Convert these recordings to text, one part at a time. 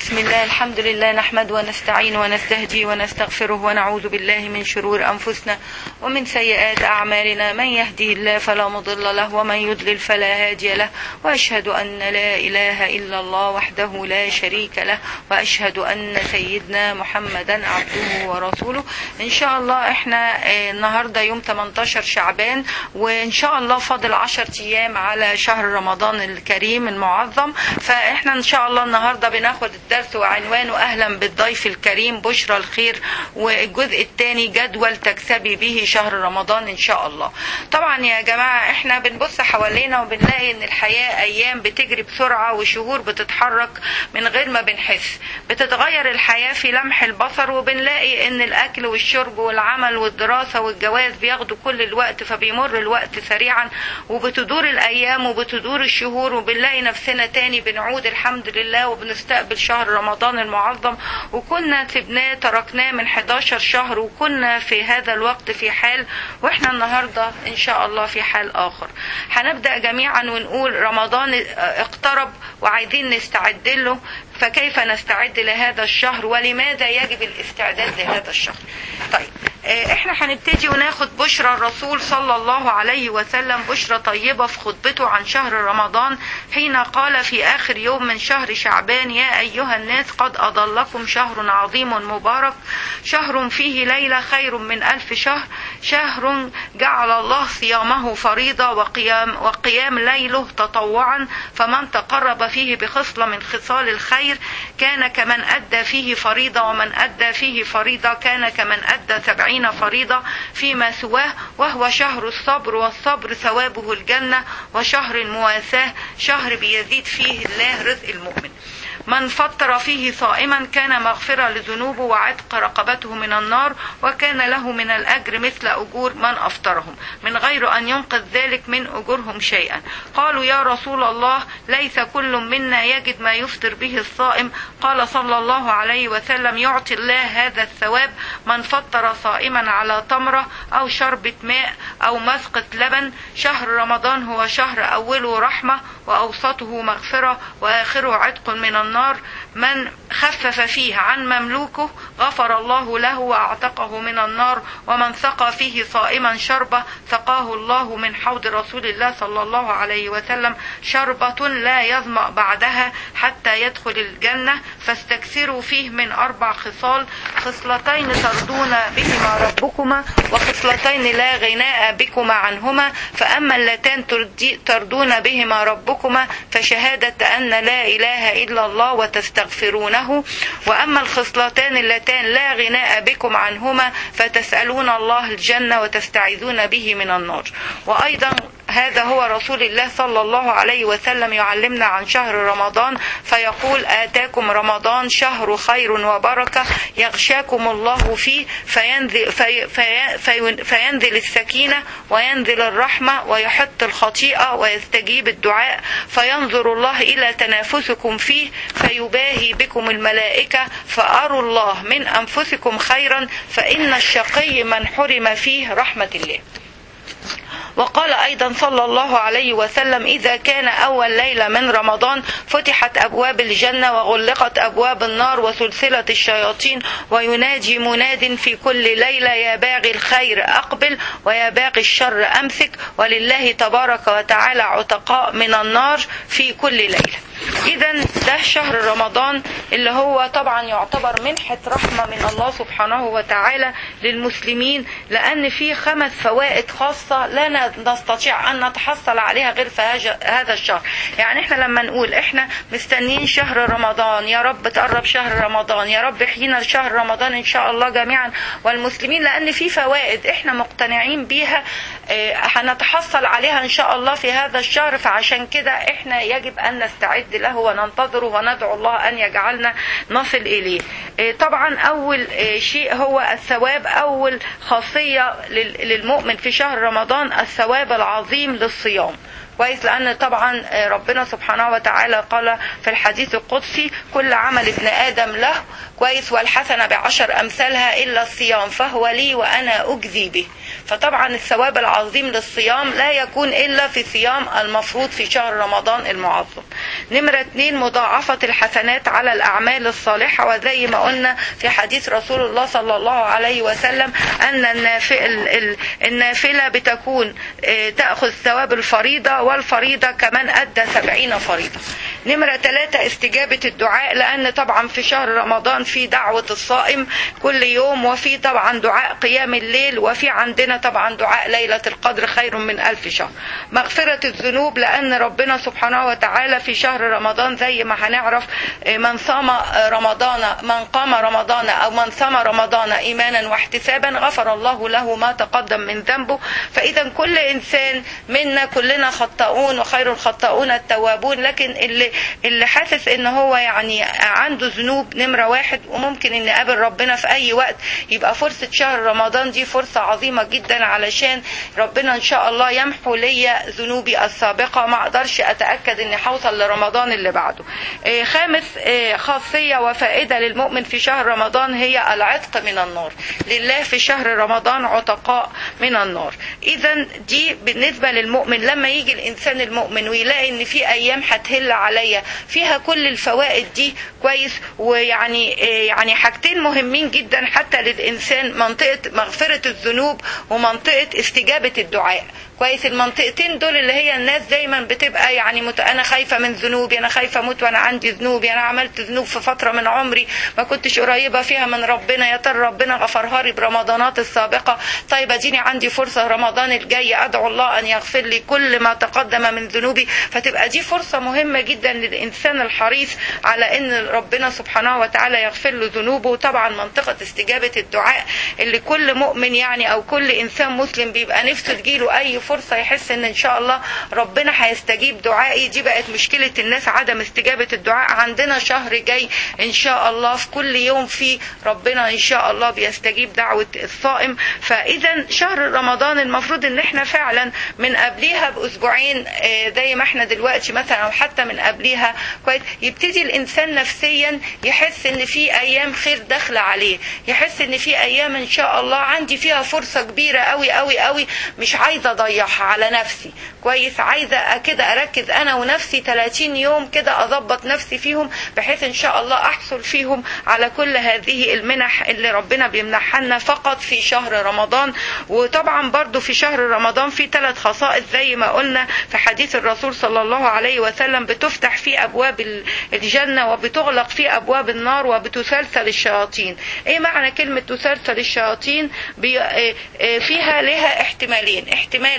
بسم الله الحمد لله نحمد ونستعين ونستهدي ونستغفره ونعوذ بالله من شرور أنفسنا ومن سيئات أعمالنا من يهدي الله فلا مضل له ومن يضلل فلا هادي له وأشهد أن لا إله إلا الله وحده لا شريك له وأشهد أن سيدنا محمدا عبده ورسوله إن شاء الله إحنا آه، النهاردة يوم 18 شعبان وإن شاء الله فاضل 10 أيام على شهر رمضان الكريم المعظم فإحنا إن شاء الله النهاردة بناخد الدرس وعنوانه أهلا بالضيف الكريم بشرى الخير والجزء الثاني جدول تكسبي به شهر رمضان إن شاء الله طبعا يا جماعة إحنا بنبص حوالينا وبنلاقي إن الحياة أيام بتجري بسرعة وشهور بتتحرك من غير ما بنحس بتتغير الحياة في لمح البصر وبنلاقي إن الأكل والشرب والعمل والدراسة والجواز بياخدوا كل الوقت فبيمر الوقت سريعا وبتدور الأيام وبتدور الشهور وبنلاقي نفسنا تاني بنعود الحمد لله وبنستقبل شهر رمضان المعظم وكنا سبناه تركناه من 11 شهر وكنا في هذا الوقت في حال واحنا النهارده ان شاء الله في حال اخر هنبدا جميعا ونقول رمضان اقترب وعايزين نستعد له فكيف نستعد لهذا الشهر ولماذا يجب الاستعداد لهذا الشهر طيب آه، احنا هنبتدي وناخد بشرى الرسول صلى الله عليه وسلم بشرى طيبة في خطبته عن شهر رمضان حين قال في آخر يوم من شهر شعبان يا أيها الناس قد أضلكم شهر عظيم مبارك شهر فيه ليلة خير من ألف شهر شهر جعل الله صيامه فريضة وقيام, وقيام ليله تطوعا فمن تقرب فيه بخصلة من خصال الخير كان كمن أدى فيه فريضة ومن أدى فيه فريضة كان كمن أدى سبعين فريضة فيما سواه وهو شهر الصبر والصبر ثوابه الجنة وشهر المواساة شهر بيزيد فيه الله رزق المؤمن من فطر فيه صائما كان مغفرة لذنوبه وعتق رقبته من النار وكان له من الأجر مثل أجور من أفطرهم من غير أن ينقذ ذلك من أجورهم شيئا قالوا يا رسول الله ليس كل منا يجد ما يفطر به الصائم قال صلى الله عليه وسلم يعطي الله هذا الثواب من فطر صائما على تمرة أو شربة ماء أو مسقة لبن شهر رمضان هو شهر أوله رحمة وأوسطه مغفرة وآخره عتق من النار من خفف فيه عن مملوكه غفر الله له وأعتقه من النار ومن سقى فيه صائما شربة سقاه الله من حوض رسول الله صلى الله عليه وسلم شربة لا يظمأ بعدها حتى يدخل الجنة فاستكثروا فيه من أربع خصال خصلتين ترضون بهما ربكما وخصلتين لا غناء بكما عنهما فأما اللتان تردي- ترضون بهما ربكما فشهادة أن لا إله إلا الله وتستغفرونه وأما الخصلتان اللتان لا غناء بكم عنهما فتسألون الله الجنة وتستعيذون به من النار وأيضا هذا هو رسول الله صلى الله عليه وسلم يعلمنا عن شهر رمضان فيقول آتاكم رمضان شهر خير وبركة يغشاكم الله فيه فينزل, في في في فينزل السكينة وينزل الرحمة ويحط الخطيئة ويستجيب الدعاء فينظر الله إلى تنافسكم فيه فيباهي بكم الملائكة فأروا الله من أنفسكم خيرا فإن الشقي من حرم فيه رحمة الله وقال أيضا صلى الله عليه وسلم إذا كان أول ليلة من رمضان فتحت أبواب الجنة وغلقت أبواب النار وسلسلة الشياطين وينادي مناد في كل ليلة يا باغي الخير أقبل ويا باغي الشر أمسك ولله تبارك وتعالى عتقاء من النار في كل ليلة إذا ده شهر رمضان اللي هو طبعا يعتبر منحة رحمة من الله سبحانه وتعالى للمسلمين لأن فيه خمس فوائد خاصة لا نستطيع أن نتحصل عليها غير في هذا- هذا الشهر يعني احنا لما نقول احنا مستنيين شهر رمضان يا رب تقرب شهر رمضان يا رب احيينا شهر رمضان إن شاء الله جميعا والمسلمين لأن في فوائد احنا مقتنعين بيها اه، هنتحصل عليها إن شاء الله في هذا الشهر فعشان كده احنا يجب أن نستعد له وننتظره وندعو الله أن يجعلنا نصل إليه اه، طبعا أول اه، شيء هو الثواب أول خاصية لل- للمؤمن في شهر رمضان الثواب العظيم للصيام كويس لان طبعا ربنا سبحانه وتعالى قال في الحديث القدسي كل عمل ابن ادم له كويس والحسنه بعشر امثالها الا الصيام فهو لي وانا اجزي به فطبعا الثواب العظيم للصيام لا يكون الا في صيام المفروض في شهر رمضان المعظم نمرة اتنين مضاعفة الحسنات على الأعمال الصالحة وزي ما قلنا في حديث رسول الله صلى الله عليه وسلم أن النافلة بتكون تأخذ ثواب الفريضة والفريضة كمان أدى سبعين فريضة نمرة ثلاثة استجابة الدعاء لأن طبعا في شهر رمضان في دعوة الصائم كل يوم وفي طبعا دعاء قيام الليل وفي عندنا طبعا دعاء ليلة القدر خير من ألف شهر مغفرة الذنوب لأن ربنا سبحانه وتعالى في شهر رمضان زي ما هنعرف من صام رمضان من قام رمضان أو من صام رمضان إيمانا واحتسابا غفر الله له ما تقدم من ذنبه فإذا كل إنسان منا كلنا خطاؤون وخير الخطاؤون التوابون لكن اللي اللي حاسس ان هو يعني عنده ذنوب نمرة واحد وممكن ان يقابل ربنا في اي وقت يبقى فرصة شهر رمضان دي فرصة عظيمة جدا علشان ربنا ان شاء الله يمحو لي ذنوبي السابقة ما اقدرش اتأكد اني هوصل لرمضان اللي بعده خامس خاصية وفائدة للمؤمن في شهر رمضان هي العتق من النار لله في شهر رمضان عتقاء من النار اذا دي بالنسبة للمؤمن لما يجي الانسان المؤمن ويلاقي ان في ايام هتهل عليا فيها كل الفوائد دي كويس ويعني يعني حاجتين مهمين جدا حتى للانسان منطقه مغفره الذنوب ومنطقه استجابه الدعاء كويس المنطقتين دول اللي هي الناس دايما بتبقى يعني مت... انا خايفه من ذنوبي انا خايفه اموت وانا عندي ذنوبي انا عملت ذنوب في فتره من عمري ما كنتش قريبه فيها من ربنا يا ترى ربنا غفرها لي برمضانات السابقه طيب اديني عندي فرصه رمضان الجاي ادعو الله ان يغفر لي كل ما تقدم من ذنوبي فتبقى دي فرصه مهمه جدا للانسان الحريص على ان ربنا سبحانه وتعالى يغفر له ذنوبه وطبعا منطقه استجابه الدعاء اللي كل مؤمن يعني او كل انسان مسلم بيبقى نفسه تجيله اي فرصة يحس ان ان شاء الله ربنا هيستجيب دعائي دي بقت مشكلة الناس عدم استجابة الدعاء عندنا شهر جاي ان شاء الله في كل يوم في ربنا ان شاء الله بيستجيب دعوة الصائم فاذا شهر رمضان المفروض ان احنا فعلا من قبليها باسبوعين زي ما احنا دلوقتي مثلا او حتى من قبليها كويس يبتدي الانسان نفسيا يحس ان في ايام خير داخله عليه يحس ان في ايام ان شاء الله عندي فيها فرصه كبيره قوي قوي قوي مش عايزه اضيعها على نفسي كويس عايزه كده اركز انا ونفسي 30 يوم كده اظبط نفسي فيهم بحيث ان شاء الله احصل فيهم على كل هذه المنح اللي ربنا بيمنحها لنا فقط في شهر رمضان وطبعا برضو في شهر رمضان في ثلاث خصائص زي ما قلنا في حديث الرسول صلى الله عليه وسلم بتفتح في ابواب الجنه وبتغلق في ابواب النار وبتسلسل الشياطين ايه معنى كلمه تسلسل الشياطين فيها لها احتمالين احتمال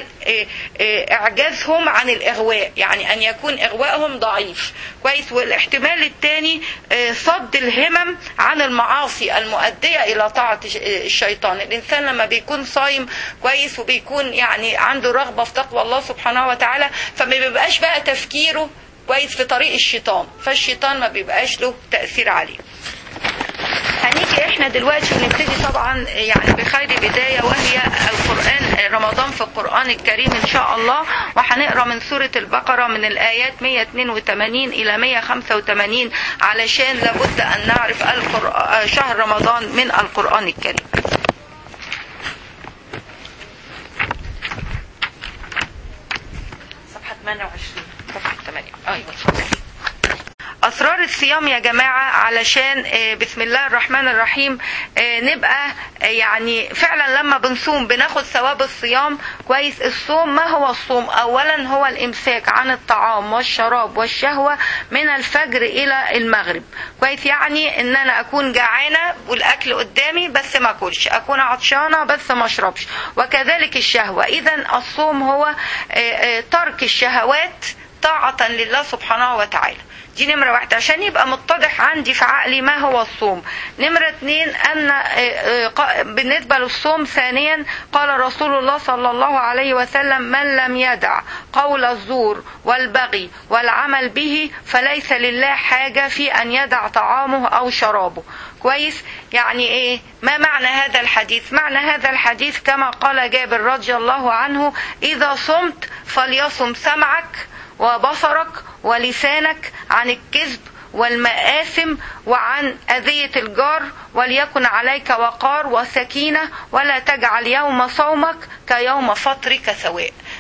اعجازهم عن الاغواء يعني ان يكون اغواءهم ضعيف كويس والاحتمال الثاني صد الهمم عن المعاصي المؤديه الى طاعه الشيطان الانسان لما بيكون صايم كويس وبيكون يعني عنده رغبه في تقوى الله سبحانه وتعالى فما بيبقاش بقى تفكيره كويس في طريق الشيطان فالشيطان ما بيبقاش له تاثير عليه هنيجي احنا دلوقتي ونبتدي طبعا يعني بخير بداية وهي القرآن رمضان في القرآن الكريم ان شاء الله وهنقرا من سورة البقرة من الآيات 182 إلى 185 علشان لابد أن نعرف شهر رمضان من القرآن الكريم صفحة 28 صفحة 8 أيوة صفحة. اسرار الصيام يا جماعه علشان بسم الله الرحمن الرحيم نبقى يعني فعلا لما بنصوم بناخد ثواب الصيام كويس الصوم ما هو الصوم اولا هو الامساك عن الطعام والشراب والشهوه من الفجر الى المغرب كويس يعني ان انا اكون جعانه والاكل قدامي بس ما اكلش اكون عطشانه بس ما اشربش وكذلك الشهوه اذا الصوم هو ترك الشهوات طاعه لله سبحانه وتعالى دي نمرة واحدة عشان يبقى متضح عندي في عقلي ما هو الصوم نمرة اتنين أن بالنسبة للصوم ثانيا قال رسول الله صلى الله عليه وسلم من لم يدع قول الزور والبغي والعمل به فليس لله حاجة في أن يدع طعامه أو شرابه كويس يعني ايه ما معنى هذا الحديث معنى هذا الحديث كما قال جابر رضي الله عنه إذا صمت فليصم سمعك وبصرك ولسانك عن الكذب والمآثم وعن أذية الجار وليكن عليك وقار وسكينة ولا تجعل يوم صومك كيوم فطرك سواء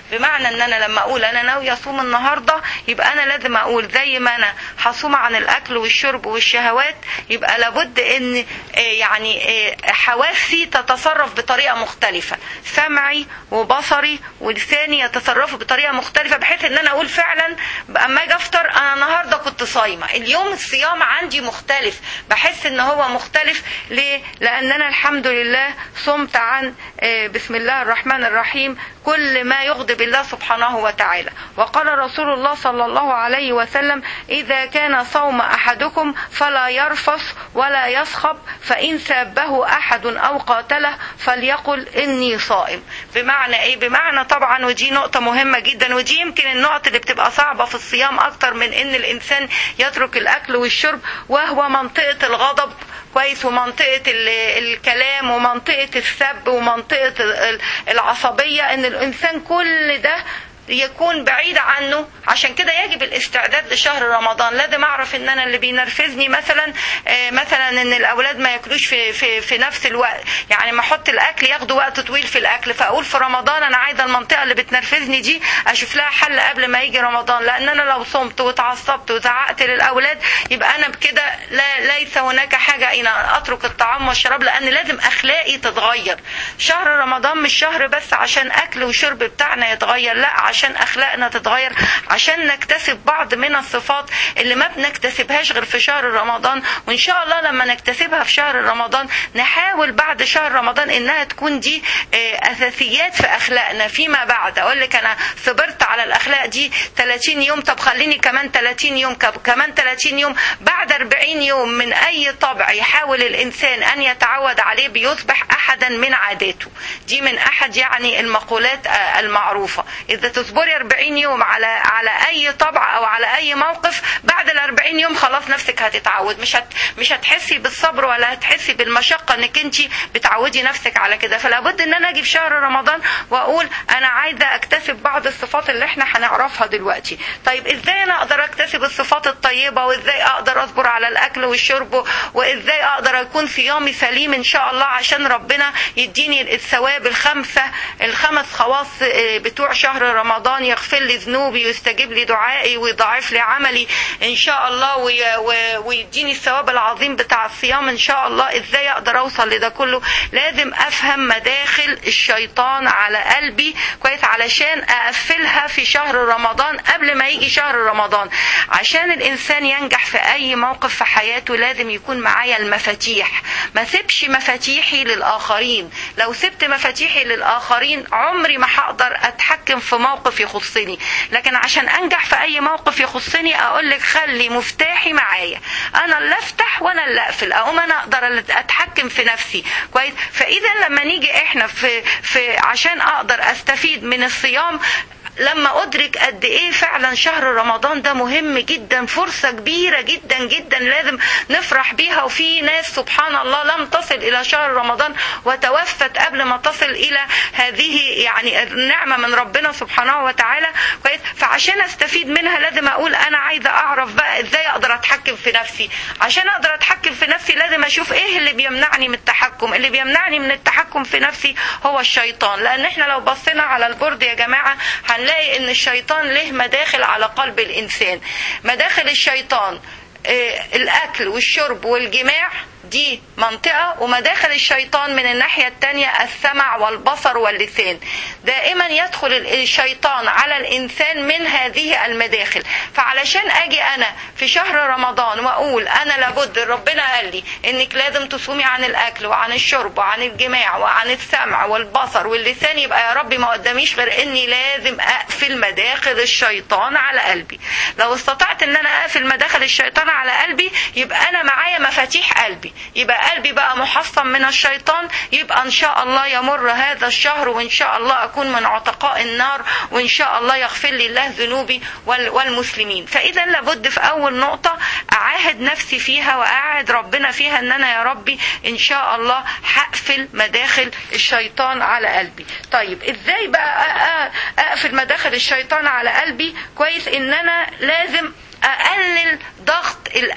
بمعنى ان انا لما اقول انا ناوي اصوم النهارده يبقى انا لازم اقول زي ما انا هصوم عن الاكل والشرب والشهوات يبقى لابد ان آه، يعني آه، حواسي تتصرف بطريقه مختلفه سمعي وبصري ولساني يتصرفوا بطريقه مختلفه بحيث ان انا اقول فعلا اما اجي افطر انا النهارده كنت صايمه اليوم الصيام عندي مختلف بحس ان هو مختلف ليه لان انا الحمد لله صمت عن آه، بسم الله الرحمن الرحيم كل ما يغضب الله سبحانه وتعالى وقال رسول الله صلى الله عليه وسلم إذا كان صوم أحدكم فلا يرفث ولا يصخب فإن سابه أحد أو قاتله فليقل إني صائم بمعنى إيه بمعنى طبعا ودي نقطة مهمة جدا ودي يمكن النقط اللي بتبقى صعبة في الصيام أكتر من إن الإنسان يترك الأكل والشرب وهو منطقة الغضب كويس ومنطقة ال- الكلام ومنطقة السب ومنطقة ال- العصبية ان الانسان كل ده يكون بعيد عنه عشان كده يجب الاستعداد لشهر رمضان لازم اعرف ان انا اللي بينرفزني مثلا آه، مثلا ان الاولاد ما ياكلوش في في في نفس الوقت يعني ما احط الاكل ياخدوا وقت طويل في الاكل فاقول في رمضان انا عايزه المنطقه اللي بتنرفزني دي اشوف لها حل قبل ما يجي رمضان لان انا لو صمت واتعصبت وزعقت للاولاد يبقى انا بكده لا ليس هناك حاجه ان اترك الطعام والشراب لان لازم اخلاقي تتغير شهر رمضان مش شهر بس عشان اكل وشرب بتاعنا يتغير لا عشان اخلاقنا تتغير عشان نكتسب بعض من الصفات اللي ما بنكتسبهاش غير في شهر رمضان وان شاء الله لما نكتسبها في شهر رمضان نحاول بعد شهر رمضان انها تكون دي آه، اساسيات في اخلاقنا فيما بعد اقول لك انا صبرت على الاخلاق دي 30 يوم طب خليني كمان 30 يوم كب- كمان 30 يوم بعد 40 يوم من اي طبع يحاول الانسان ان يتعود عليه بيصبح احدا من عاداته دي من احد يعني المقولات آه، المعروفه اذا تصبري 40 يوم على على اي طبع او على اي موقف بعد ال 40 يوم خلاص نفسك هتتعود مش هت مش هتحسي بالصبر ولا هتحسي بالمشقه انك انت بتعودي نفسك على كده فلا بد ان انا اجي في شهر رمضان واقول انا عايزه اكتسب بعض الصفات اللي احنا هنعرفها دلوقتي طيب ازاي انا اقدر اكتسب الصفات الطيبه وازاي اقدر اصبر على الاكل والشرب وازاي اقدر اكون صيامي سليم ان شاء الله عشان ربنا يديني الثواب الخمسه الخمس خواص آه، بتوع شهر رمضان يغفر لي ذنوبي ويستجيب لي دعائي ويضاعف لي عملي ان شاء الله وي- وي- ويديني الثواب العظيم بتاع الصيام ان شاء الله ازاي اقدر اوصل لده كله لازم افهم مداخل الشيطان على قلبي كويس علشان اقفلها في شهر رمضان قبل ما يجي شهر رمضان عشان الانسان ينجح في اي موقف في حياته لازم يكون معايا المفاتيح ما سيبش مفاتيحي للاخرين لو سبت مفاتيحي للاخرين عمري ما هقدر اتحكم في موقف يخصني لكن عشان انجح في اي موقف يخصني اقول لك خلي مفتاحي معايا انا اللي افتح وانا اللي اقفل اقوم انا اقدر اتحكم في نفسي كويس فاذا لما نيجي احنا في في عشان اقدر استفيد من الصيام لما ادرك قد ايه فعلا شهر رمضان ده مهم جدا فرصة كبيرة جدا جدا لازم نفرح بيها وفي ناس سبحان الله لم تصل الى شهر رمضان وتوفت قبل ما تصل الى هذه يعني النعمة من ربنا سبحانه وتعالى كويس فعشان استفيد منها لازم اقول انا عايزة اعرف بقى ازاي اقدر اتحكم في نفسي عشان اقدر اتحكم في نفسي لازم اشوف ايه اللي بيمنعني من التحكم اللي بيمنعني من التحكم في نفسي هو الشيطان لان احنا لو بصينا على البورد يا جماعة هنلاقي ان الشيطان له مداخل على قلب الانسان مداخل الشيطان آه، الاكل والشرب والجماع دي منطقة ومداخل الشيطان من الناحية التانية السمع والبصر واللسان دائما يدخل الشيطان على الإنسان من هذه المداخل فعلشان أجي أنا في شهر رمضان وأقول أنا لابد ربنا قال لي إنك لازم تصومي عن الأكل وعن الشرب وعن الجماع وعن السمع والبصر واللسان يبقى يا ربي ما قداميش غير إني لازم أقفل مداخل الشيطان على قلبي لو استطعت إن أنا أقفل مداخل الشيطان على قلبي يبقى أنا معايا مفاتيح قلبي يبقى قلبي بقى محصن من الشيطان يبقى ان شاء الله يمر هذا الشهر وان شاء الله اكون من عتقاء النار وان شاء الله يغفر لي الله ذنوبي وال- والمسلمين فاذا لابد في اول نقطه اعاهد نفسي فيها واعاهد ربنا فيها ان انا يا ربي ان شاء الله هقفل مداخل الشيطان على قلبي طيب ازاي بقى أ- أ- اقفل مداخل الشيطان على قلبي كويس ان انا لازم اقلل ضغط الاكل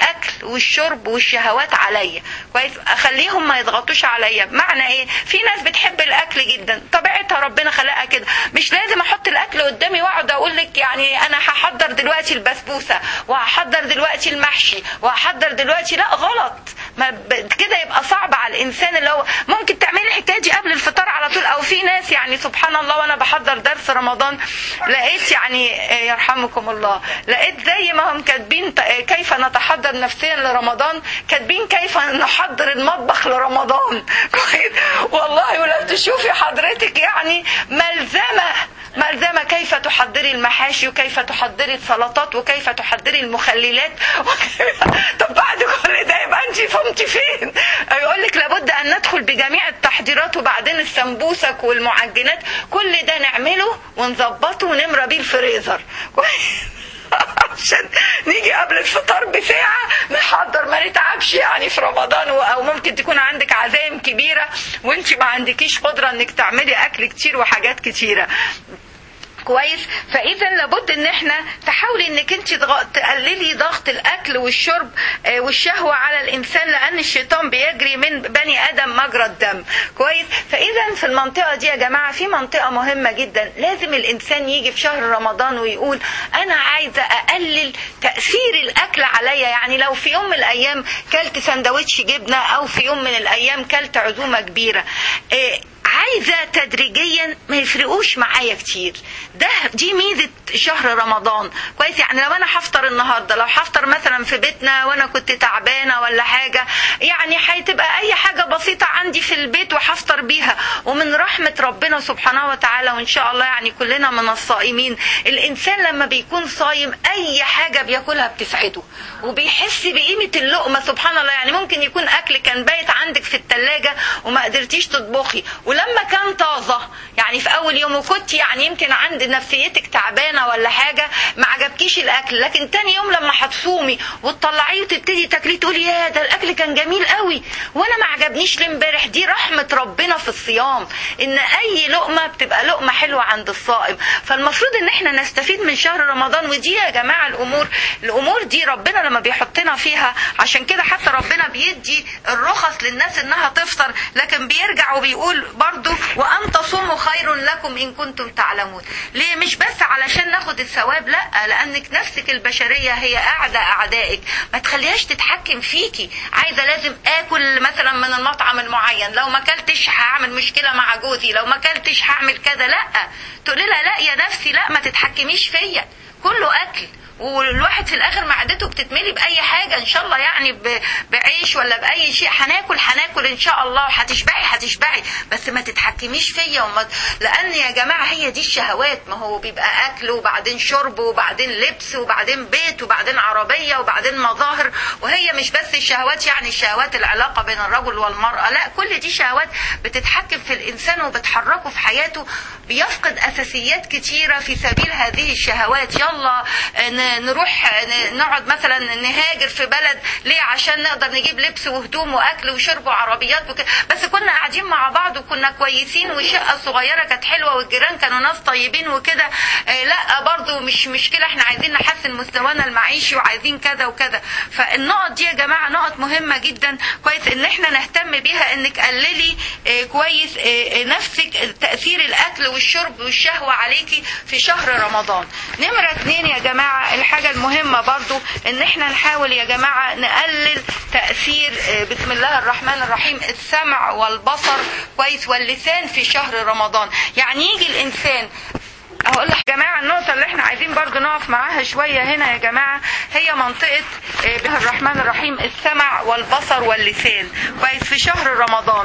والشرب والشهوات عليا كويس اخليهم ما يضغطوش عليا بمعنى ايه في ناس بتحب الاكل جدا طبيعتها ربنا خلقها كده مش لازم احط الاكل قدامي واقعد اقول لك يعني انا هحضر دلوقتي البسبوسه وهحضر دلوقتي المحشي وهحضر دلوقتي لا غلط ما ب- كده يبقى صعب على الانسان اللي هو ممكن تعملي الحكايه دي قبل الفطار على طول او في ناس يعني سبحان الله وانا بحضر درس رمضان لقيت يعني آه، يرحمكم الله لقيت زي ما هم كاتبين ت- آه، كيف نتحضر نفسيا لرمضان كاتبين كيف نحضر المطبخ لرمضان كويس والله ولو تشوفي حضرتك يعني ملزمه ملزمة كيف تحضري المحاشي وكيف تحضري السلطات وكيف تحضري المخللات وكيف... طب بعد كل ده يبقى انت فهمتي فين يقول لك لابد ان ندخل بجميع التحضيرات وبعدين السمبوسك والمعجنات كل ده نعمله ونظبطه ونمرى بيه الفريزر عشان نيجي قبل الفطار بساعة نحضر ما نتعبش يعني في رمضان و- او ممكن تكون عندك عزايم كبيرة وانت ما عندكيش قدرة انك تعملي اكل كتير وحاجات كتيرة كويس فاذا لابد ان احنا تحاولي انك انت تغ- تقللي ضغط الاكل والشرب آه، والشهوه على الانسان لان الشيطان بيجري من بني ادم مجرى الدم كويس فاذا في المنطقه دي يا جماعه في منطقه مهمه جدا لازم الانسان يجي في شهر رمضان ويقول انا عايزه اقلل تاثير الاكل عليا يعني لو في يوم من الايام كلت سندوتش جبنه او في يوم من الايام كلت عزومه كبيره آه، عايزه تدريجيا ما يفرقوش معايا كتير ده دي ميزه شهر رمضان كويس يعني لو انا هفطر النهارده لو هفطر مثلا في بيتنا وانا كنت تعبانه ولا حاجه يعني هتبقى اي حاجه بسيطه عندي في البيت وهفطر بيها ومن رحمه ربنا سبحانه وتعالى وان شاء الله يعني كلنا من الصائمين الانسان لما بيكون صايم اي حاجه بياكلها بتسعده وبيحس بقيمه اللقمه سبحان الله يعني ممكن يكون اكل كان بايت عندك في الثلاجه وما قدرتيش تطبخي ولما كان طازه يعني في اول يوم وكنت يعني يمكن عند نفسيتك تعبانه ولا حاجه ما عجبكيش الاكل لكن تاني يوم لما هتصومي وتطلعيه وتبتدي تاكليه تقولي يا ده الاكل كان جميل قوي وانا ما عجبنيش ليه امبارح دي رحمه ربنا في الصيام ان اي لقمه بتبقى لقمه حلوه عند الصائم فالمفروض ان احنا نستفيد من شهر رمضان ودي يا جماعه الامور الامور دي ربنا لما بيحطنا فيها عشان كده حتى ربنا بيدي الرخص للناس انها تفطر لكن بيرجع وبيقول برضو وان تصوموا خير لكم ان كنتم تعلمون ليه مش بس علشان ناخد الثواب لا لانك نفسك البشريه هي اعدى اعدائك ما تخليهاش تتحكم فيكي عايزه لازم اكل مثلا من المطعم المعين لو ما اكلتش هعمل مشكله مع جوزي لو ما اكلتش هعمل كذا لا تقولي لها لا يا نفسي لا ما تتحكميش فيا كله اكل والواحد في الاخر معدته بتتملي باي حاجه ان شاء الله يعني ب- بعيش ولا باي شيء هناكل هناكل ان شاء الله وهتشبعي هتشبعي بس ما تتحكميش فيا وما لان يا جماعه هي دي الشهوات ما هو بيبقى اكل وبعدين شرب وبعدين لبس وبعدين بيت وبعدين عربيه وبعدين مظاهر وهي مش بس الشهوات يعني الشهوات العلاقه بين الرجل والمراه لا كل دي شهوات بتتحكم في الانسان وبتحركه في حياته بيفقد اساسيات كتيره في سبيل هذه الشهوات يلا ن- نروح ن- نقعد مثلا نهاجر في بلد ليه عشان نقدر نجيب لبس وهدوم واكل وشرب وعربيات وكده بس كنا قاعدين مع بعض وكنا كويسين والشقه الصغيره كانت حلوه والجيران كانوا ناس طيبين وكده آه، لا برضو مش مشكله احنا عايزين نحسن مستوانا المعيشي وعايزين كذا وكذا فالنقط دي يا جماعه نقط مهمه جدا كويس ان احنا نهتم بيها انك قللي آه، كويس آه، آه، نفسك تاثير الاكل والشرب والشهوه عليكي في شهر رمضان نمره اتنين يا جماعه الحاجه المهمه برضو ان احنا نحاول يا جماعه نقلل تاثير آه، بسم الله الرحمن الرحيم السمع والبصر كويس واللسان في شهر رمضان يعني يجي الانسان اقول لك يا جماعه النقطه اللي احنا عايزين برضو نقف معاها شويه هنا يا جماعه هي منطقه آه، بسم الله الرحمن الرحيم السمع والبصر واللسان كويس في شهر رمضان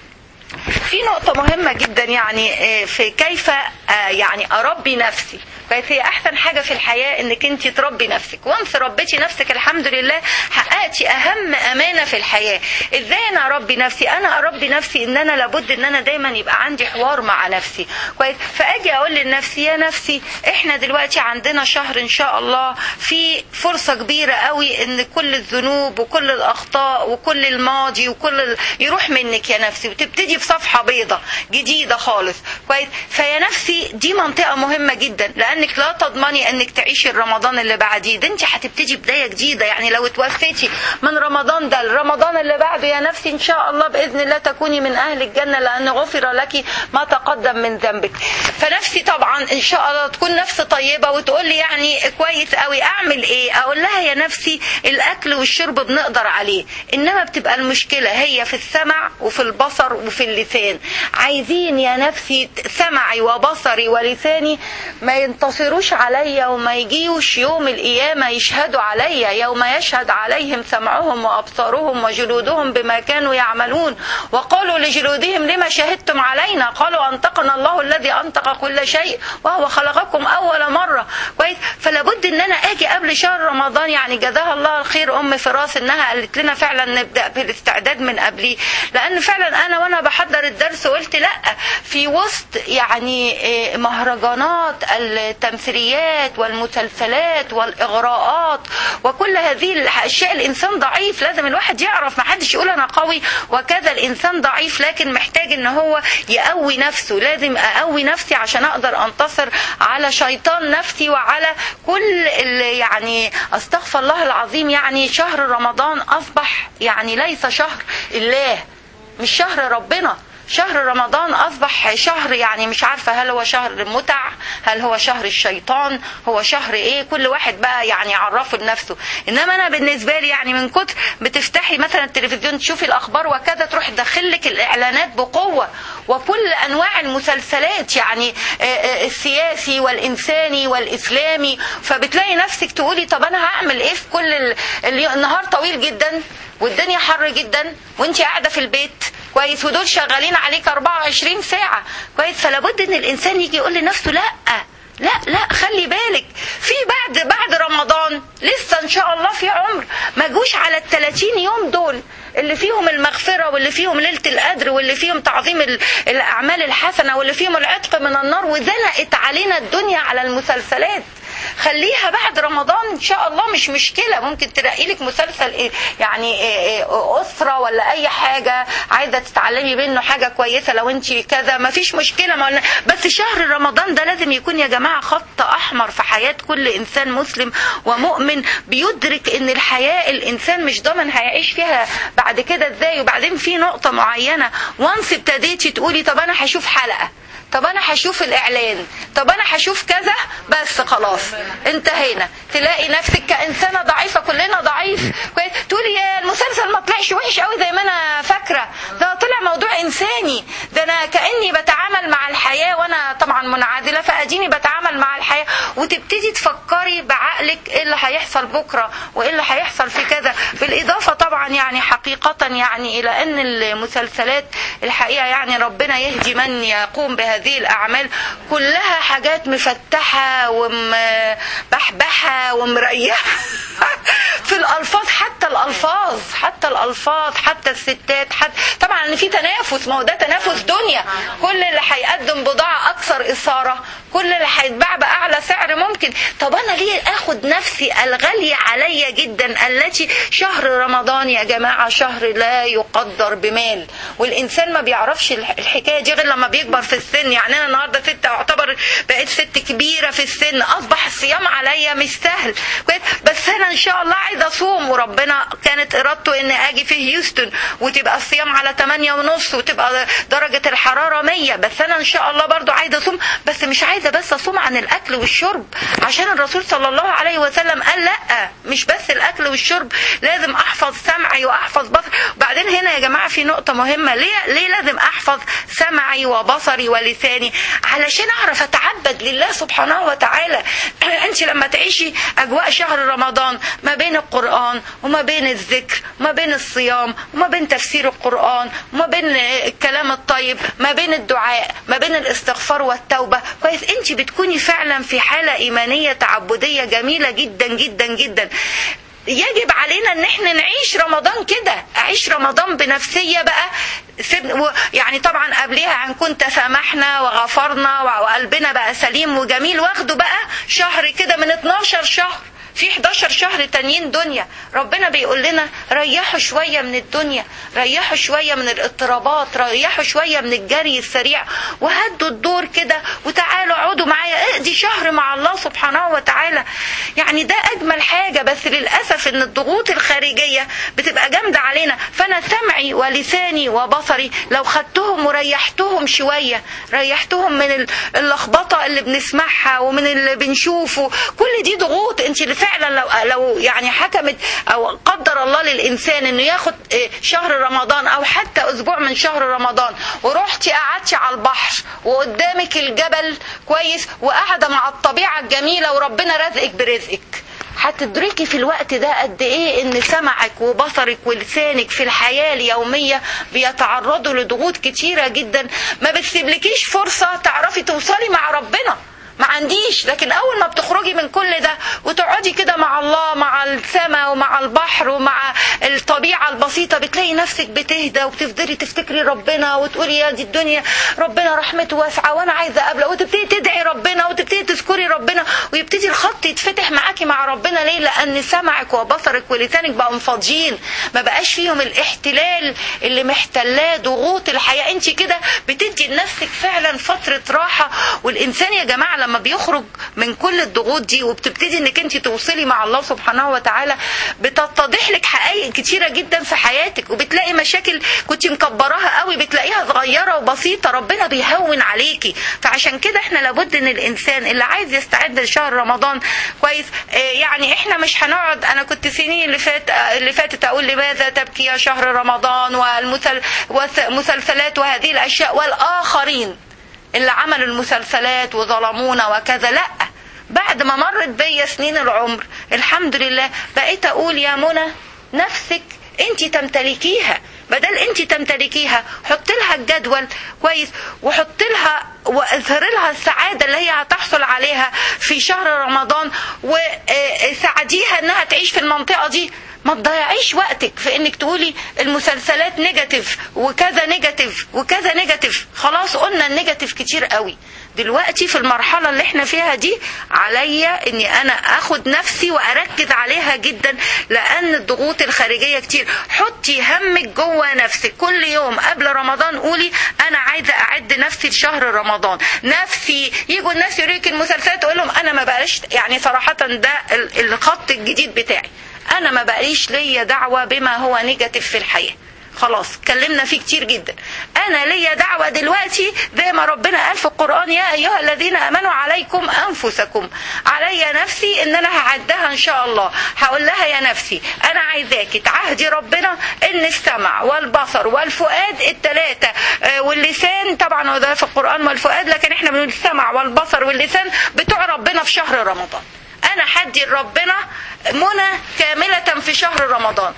في نقطة مهمة جدا يعني آه، في كيف آه، يعني أربي نفسي بس هي أحسن حاجة في الحياة إنك أنت تربي نفسك وانس ربيتي نفسك الحمد لله حققتي أهم أمانة في الحياة إزاي أنا أربي نفسي أنا أربي نفسي إن أنا لابد إن أنا دايما يبقى عندي حوار مع نفسي كويس فأجي أقول لنفسي يا نفسي إحنا دلوقتي عندنا شهر إن شاء الله في فرصة كبيرة قوي إن كل الذنوب وكل الأخطاء وكل الماضي وكل ال... يروح منك يا نفسي وتبتدي بصفحة بيضة جديدة خالص كويس فيا نفسي دي منطقة مهمة جدا لأن لانك لا تضمني انك تعيشي الرمضان اللي بعديه ده انت هتبتدي بدايه جديده يعني لو توفيتي من رمضان ده لرمضان اللي بعده يا نفسي ان شاء الله باذن الله تكوني من اهل الجنه لان غفر لك ما تقدم من ذنبك فنفسي طبعا ان شاء الله تكون نفس طيبه وتقول لي يعني كويس قوي اعمل ايه اقول لها يا نفسي الاكل والشرب بنقدر عليه انما بتبقى المشكله هي في السمع وفي البصر وفي اللسان عايزين يا نفسي سمعي وبصري ولساني ما ينتصروش عليا وما يجيوش يوم القيامه يشهدوا عليا يوم يشهد عليهم سمعهم وابصارهم وجلودهم بما كانوا يعملون وقالوا لجلودهم لما شهدتم علينا قالوا انطقنا الله الذي انطق كل شيء وهو خلقكم اول مره كويس فلابد ان انا اجي قبل شهر رمضان يعني جزاها الله الخير ام فراس انها قالت لنا فعلا نبدا بالاستعداد من قبليه لان فعلا انا وانا بحضر الدرس قلت لا في وسط يعني مهرجانات التمثيليات والمسلسلات والاغراءات وكل هذه الاشياء الانسان ضعيف لازم الواحد يعرف ما حدش يقول انا قوي وكذا الانسان ضعيف لكن محتاج ان هو يقوي نفسه لازم اقوي نفسي عشان اقدر انتصر على شيطان نفسي وعلى كل اللي يعني استغفر الله العظيم يعني شهر رمضان اصبح يعني ليس شهر الله مش شهر ربنا شهر رمضان اصبح شهر يعني مش عارفه هل هو شهر متع هل هو شهر الشيطان هو شهر ايه كل واحد بقى يعني يعرفه لنفسه انما انا بالنسبه لي يعني من كتر بتفتحي مثلا التلفزيون تشوفي الاخبار وكذا تروح تدخلك الاعلانات بقوه وكل انواع المسلسلات يعني السياسي والانساني والاسلامي فبتلاقي نفسك تقولي طب انا هعمل ايه في كل النهار طويل جدا والدنيا حر جدا وانت قاعده في البيت كويس ودول شغالين عليك 24 ساعه كويس فلا بد ان الانسان يجي يقول لنفسه لا لا لا خلي بالك في بعد بعد رمضان لسه ان شاء الله في عمر ما جوش على ال 30 يوم دول اللي فيهم المغفرة واللي فيهم ليلة القدر واللي فيهم تعظيم الأعمال الحسنة واللي فيهم العتق من النار وزنقت علينا الدنيا على المسلسلات خليها بعد رمضان ان شاء الله مش مشكله ممكن تلاقي لك مسلسل يعني اسره ولا اي حاجه عايزه تتعلمي منه حاجه كويسه لو انت كذا ما فيش مشكله ما بس شهر رمضان ده لازم يكون يا جماعه خط احمر في حياه كل انسان مسلم ومؤمن بيدرك ان الحياه الانسان مش ضامن هيعيش فيها بعد كده ازاي وبعدين في نقطه معينه وانس ابتديتي تقولي طب انا هشوف حلقه طب انا هشوف الاعلان طب انا هشوف كذا بس خلاص انتهينا تلاقي نفسك كانسانه ضعيفه كلنا ضعيف تقولي يا المسلسل ما طلعش وحش قوي زي ما انا فاكره ده طلع موضوع انساني ده انا كاني بتعامل مع الحياه وانا طبعا منعزله فاديني بتعامل مع الحياه وتبتدي تفكري بعقلك ايه اللي هيحصل بكره وايه اللي هيحصل في كذا بالاضافه طبعا يعني حقيقه يعني الى ان المسلسلات الحقيقه يعني ربنا يهدي من يقوم بهذه هذه الأعمال كلها حاجات مفتحة ومبحبحة ومريحة في الألفاظ حتى الألفاظ حتى الألفاظ حتى الستات حتى طبعا ان في تنافس ما هو ده تنافس دنيا كل اللي هيقدم بضاعة أكثر إثارة كل اللي هيتباع بأعلى سعر ممكن طب أنا ليه أخد نفسي الغالية عليا جدا التي شهر رمضان يا جماعة شهر لا يقدر بمال والإنسان ما بيعرفش الحكاية دي غير لما بيكبر في السن يعني أنا النهاردة ست أعتبر بقيت ست كبيرة في السن أصبح الصيام عليا مش سهل بس أنا إن شاء الله عايزة أصوم وربنا كانت إرادته إن أجي في هيوستن وتبقى الصيام على 8 ونص وتبقى درجة الحرارة 100 بس أنا إن شاء الله برضو عايزة أصوم بس مش عايزة بس أصوم عن الأكل والشرب عشان الرسول صلى الله عليه وسلم قال لا مش بس الأكل والشرب لازم أحفظ سمعي وأحفظ بصري وبعدين هنا يا جماعة في نقطة مهمة ليه ليه لازم أحفظ سمعي وبصري ولساني علشان أعرف أتعبد لله سبحانه وتعالى أنت لما تعيشي أجواء شهر رمضان ما بين القرآن وما بين الذكر وما بين الصيام وما بين تفسير القرآن وما بين الكلام الطيب ما بين الدعاء ما بين الاستغفار والتوبة كويس انت بتكوني فعلا في حالة ايمانية تعبدية جميلة جدا جدا جدا يجب علينا ان احنا نعيش رمضان كده اعيش رمضان بنفسية بقى يعني طبعا قبلها هنكون تسامحنا وغفرنا وقلبنا بقى سليم وجميل واخده بقى شهر كده من 12 شهر في 11 شهر تانيين دنيا ربنا بيقول لنا ريحوا شوية من الدنيا ريحوا شوية من الاضطرابات ريحوا شوية من الجري السريع وهدوا الدور كده وتعالوا اقعدوا معايا اقضي شهر مع الله سبحانه وتعالى يعني ده اجمل حاجة بس للأسف ان الضغوط الخارجية بتبقى جامدة علينا فانا سمعي ولساني وبصري لو خدتهم وريحتهم شوية ريحتهم من اللخبطة اللي بنسمعها ومن اللي بنشوفه كل دي ضغوط انت اللي فعلا لو لو يعني حكمت او قدر الله للانسان انه ياخد شهر رمضان او حتى اسبوع من شهر رمضان ورحتي قعدتي على البحر وقدامك الجبل كويس وقاعده مع الطبيعه الجميله وربنا رزقك برزقك هتدركي في الوقت ده قد ايه ان سمعك وبصرك ولسانك في الحياه اليوميه بيتعرضوا لضغوط كتيره جدا ما بتسيبلكيش فرصه تعرفي توصلي مع ربنا ما عنديش لكن اول ما بتخرجي من كل ده وتقعدي كده مع الله مع السماء ومع البحر ومع الطبيعه البسيطه بتلاقي نفسك بتهدى وبتفضلي تفتكري ربنا وتقولي يا دي الدنيا ربنا رحمته واسعه وانا عايزه اقابله وتبتدي تدعي ربنا وتبتدي تذكري ربنا ويبتدي الخط يتفتح معاكي مع ربنا ليه لان سمعك وبصرك ولسانك بقوا فاضيين ما بقاش فيهم الاحتلال اللي محتلاه ضغوط الحياه انت كده بتدي لنفسك فعلا فتره راحه والانسان يا جماعه لما بيخرج من كل الضغوط دي وبتبتدي انك انت توصلي مع الله سبحانه وتعالى بتتضح لك حقائق كتيره جدا في حياتك وبتلاقي مشاكل كنت مكبراها قوي بتلاقيها صغيره وبسيطه ربنا بيهون عليكي فعشان كده احنا لابد ان الانسان اللي عايز يستعد لشهر رمضان كويس اه يعني احنا مش هنقعد انا كنت السنين اللي فات اللي فاتت اقول لماذا تبكي يا شهر رمضان والمسلسلات وهذه الاشياء والاخرين اللي عملوا المسلسلات وظلمونا وكذا لا بعد ما مرت بيا سنين العمر الحمد لله بقيت اقول يا منى نفسك انت تمتلكيها بدل انت تمتلكيها حط لها الجدول كويس وحط لها واظهر لها السعاده اللي هي هتحصل عليها في شهر رمضان وساعديها انها تعيش في المنطقه دي ما تضيعيش وقتك في انك تقولي المسلسلات نيجاتيف وكذا نيجاتيف وكذا نيجاتيف خلاص قلنا النيجاتيف كتير قوي دلوقتي في المرحلة اللي احنا فيها دي عليا اني انا اخد نفسي واركز عليها جدا لان الضغوط الخارجية كتير حطي همك جوه نفسك كل يوم قبل رمضان قولي انا عايزة اعد نفسي لشهر رمضان نفسي يجوا الناس يوريك المسلسلات اقول لهم انا ما بقاش يعني صراحة ده الخط الجديد بتاعي انا ما بقاليش ليا دعوة بما هو نيجاتيف في الحياة خلاص اتكلمنا فيه كتير جدا انا ليا دعوة دلوقتي زي ما ربنا قال في القرآن يا ايها الذين امنوا عليكم انفسكم علي نفسي ان انا هعدها ان شاء الله هقول لها يا نفسي انا عايزاكي تعهدي ربنا ان السمع والبصر والفؤاد التلاتة واللسان طبعا وده في القرآن والفؤاد لكن احنا بنقول السمع والبصر واللسان بتوع ربنا في شهر رمضان انا حدي ربنا منى كاملة في شهر رمضان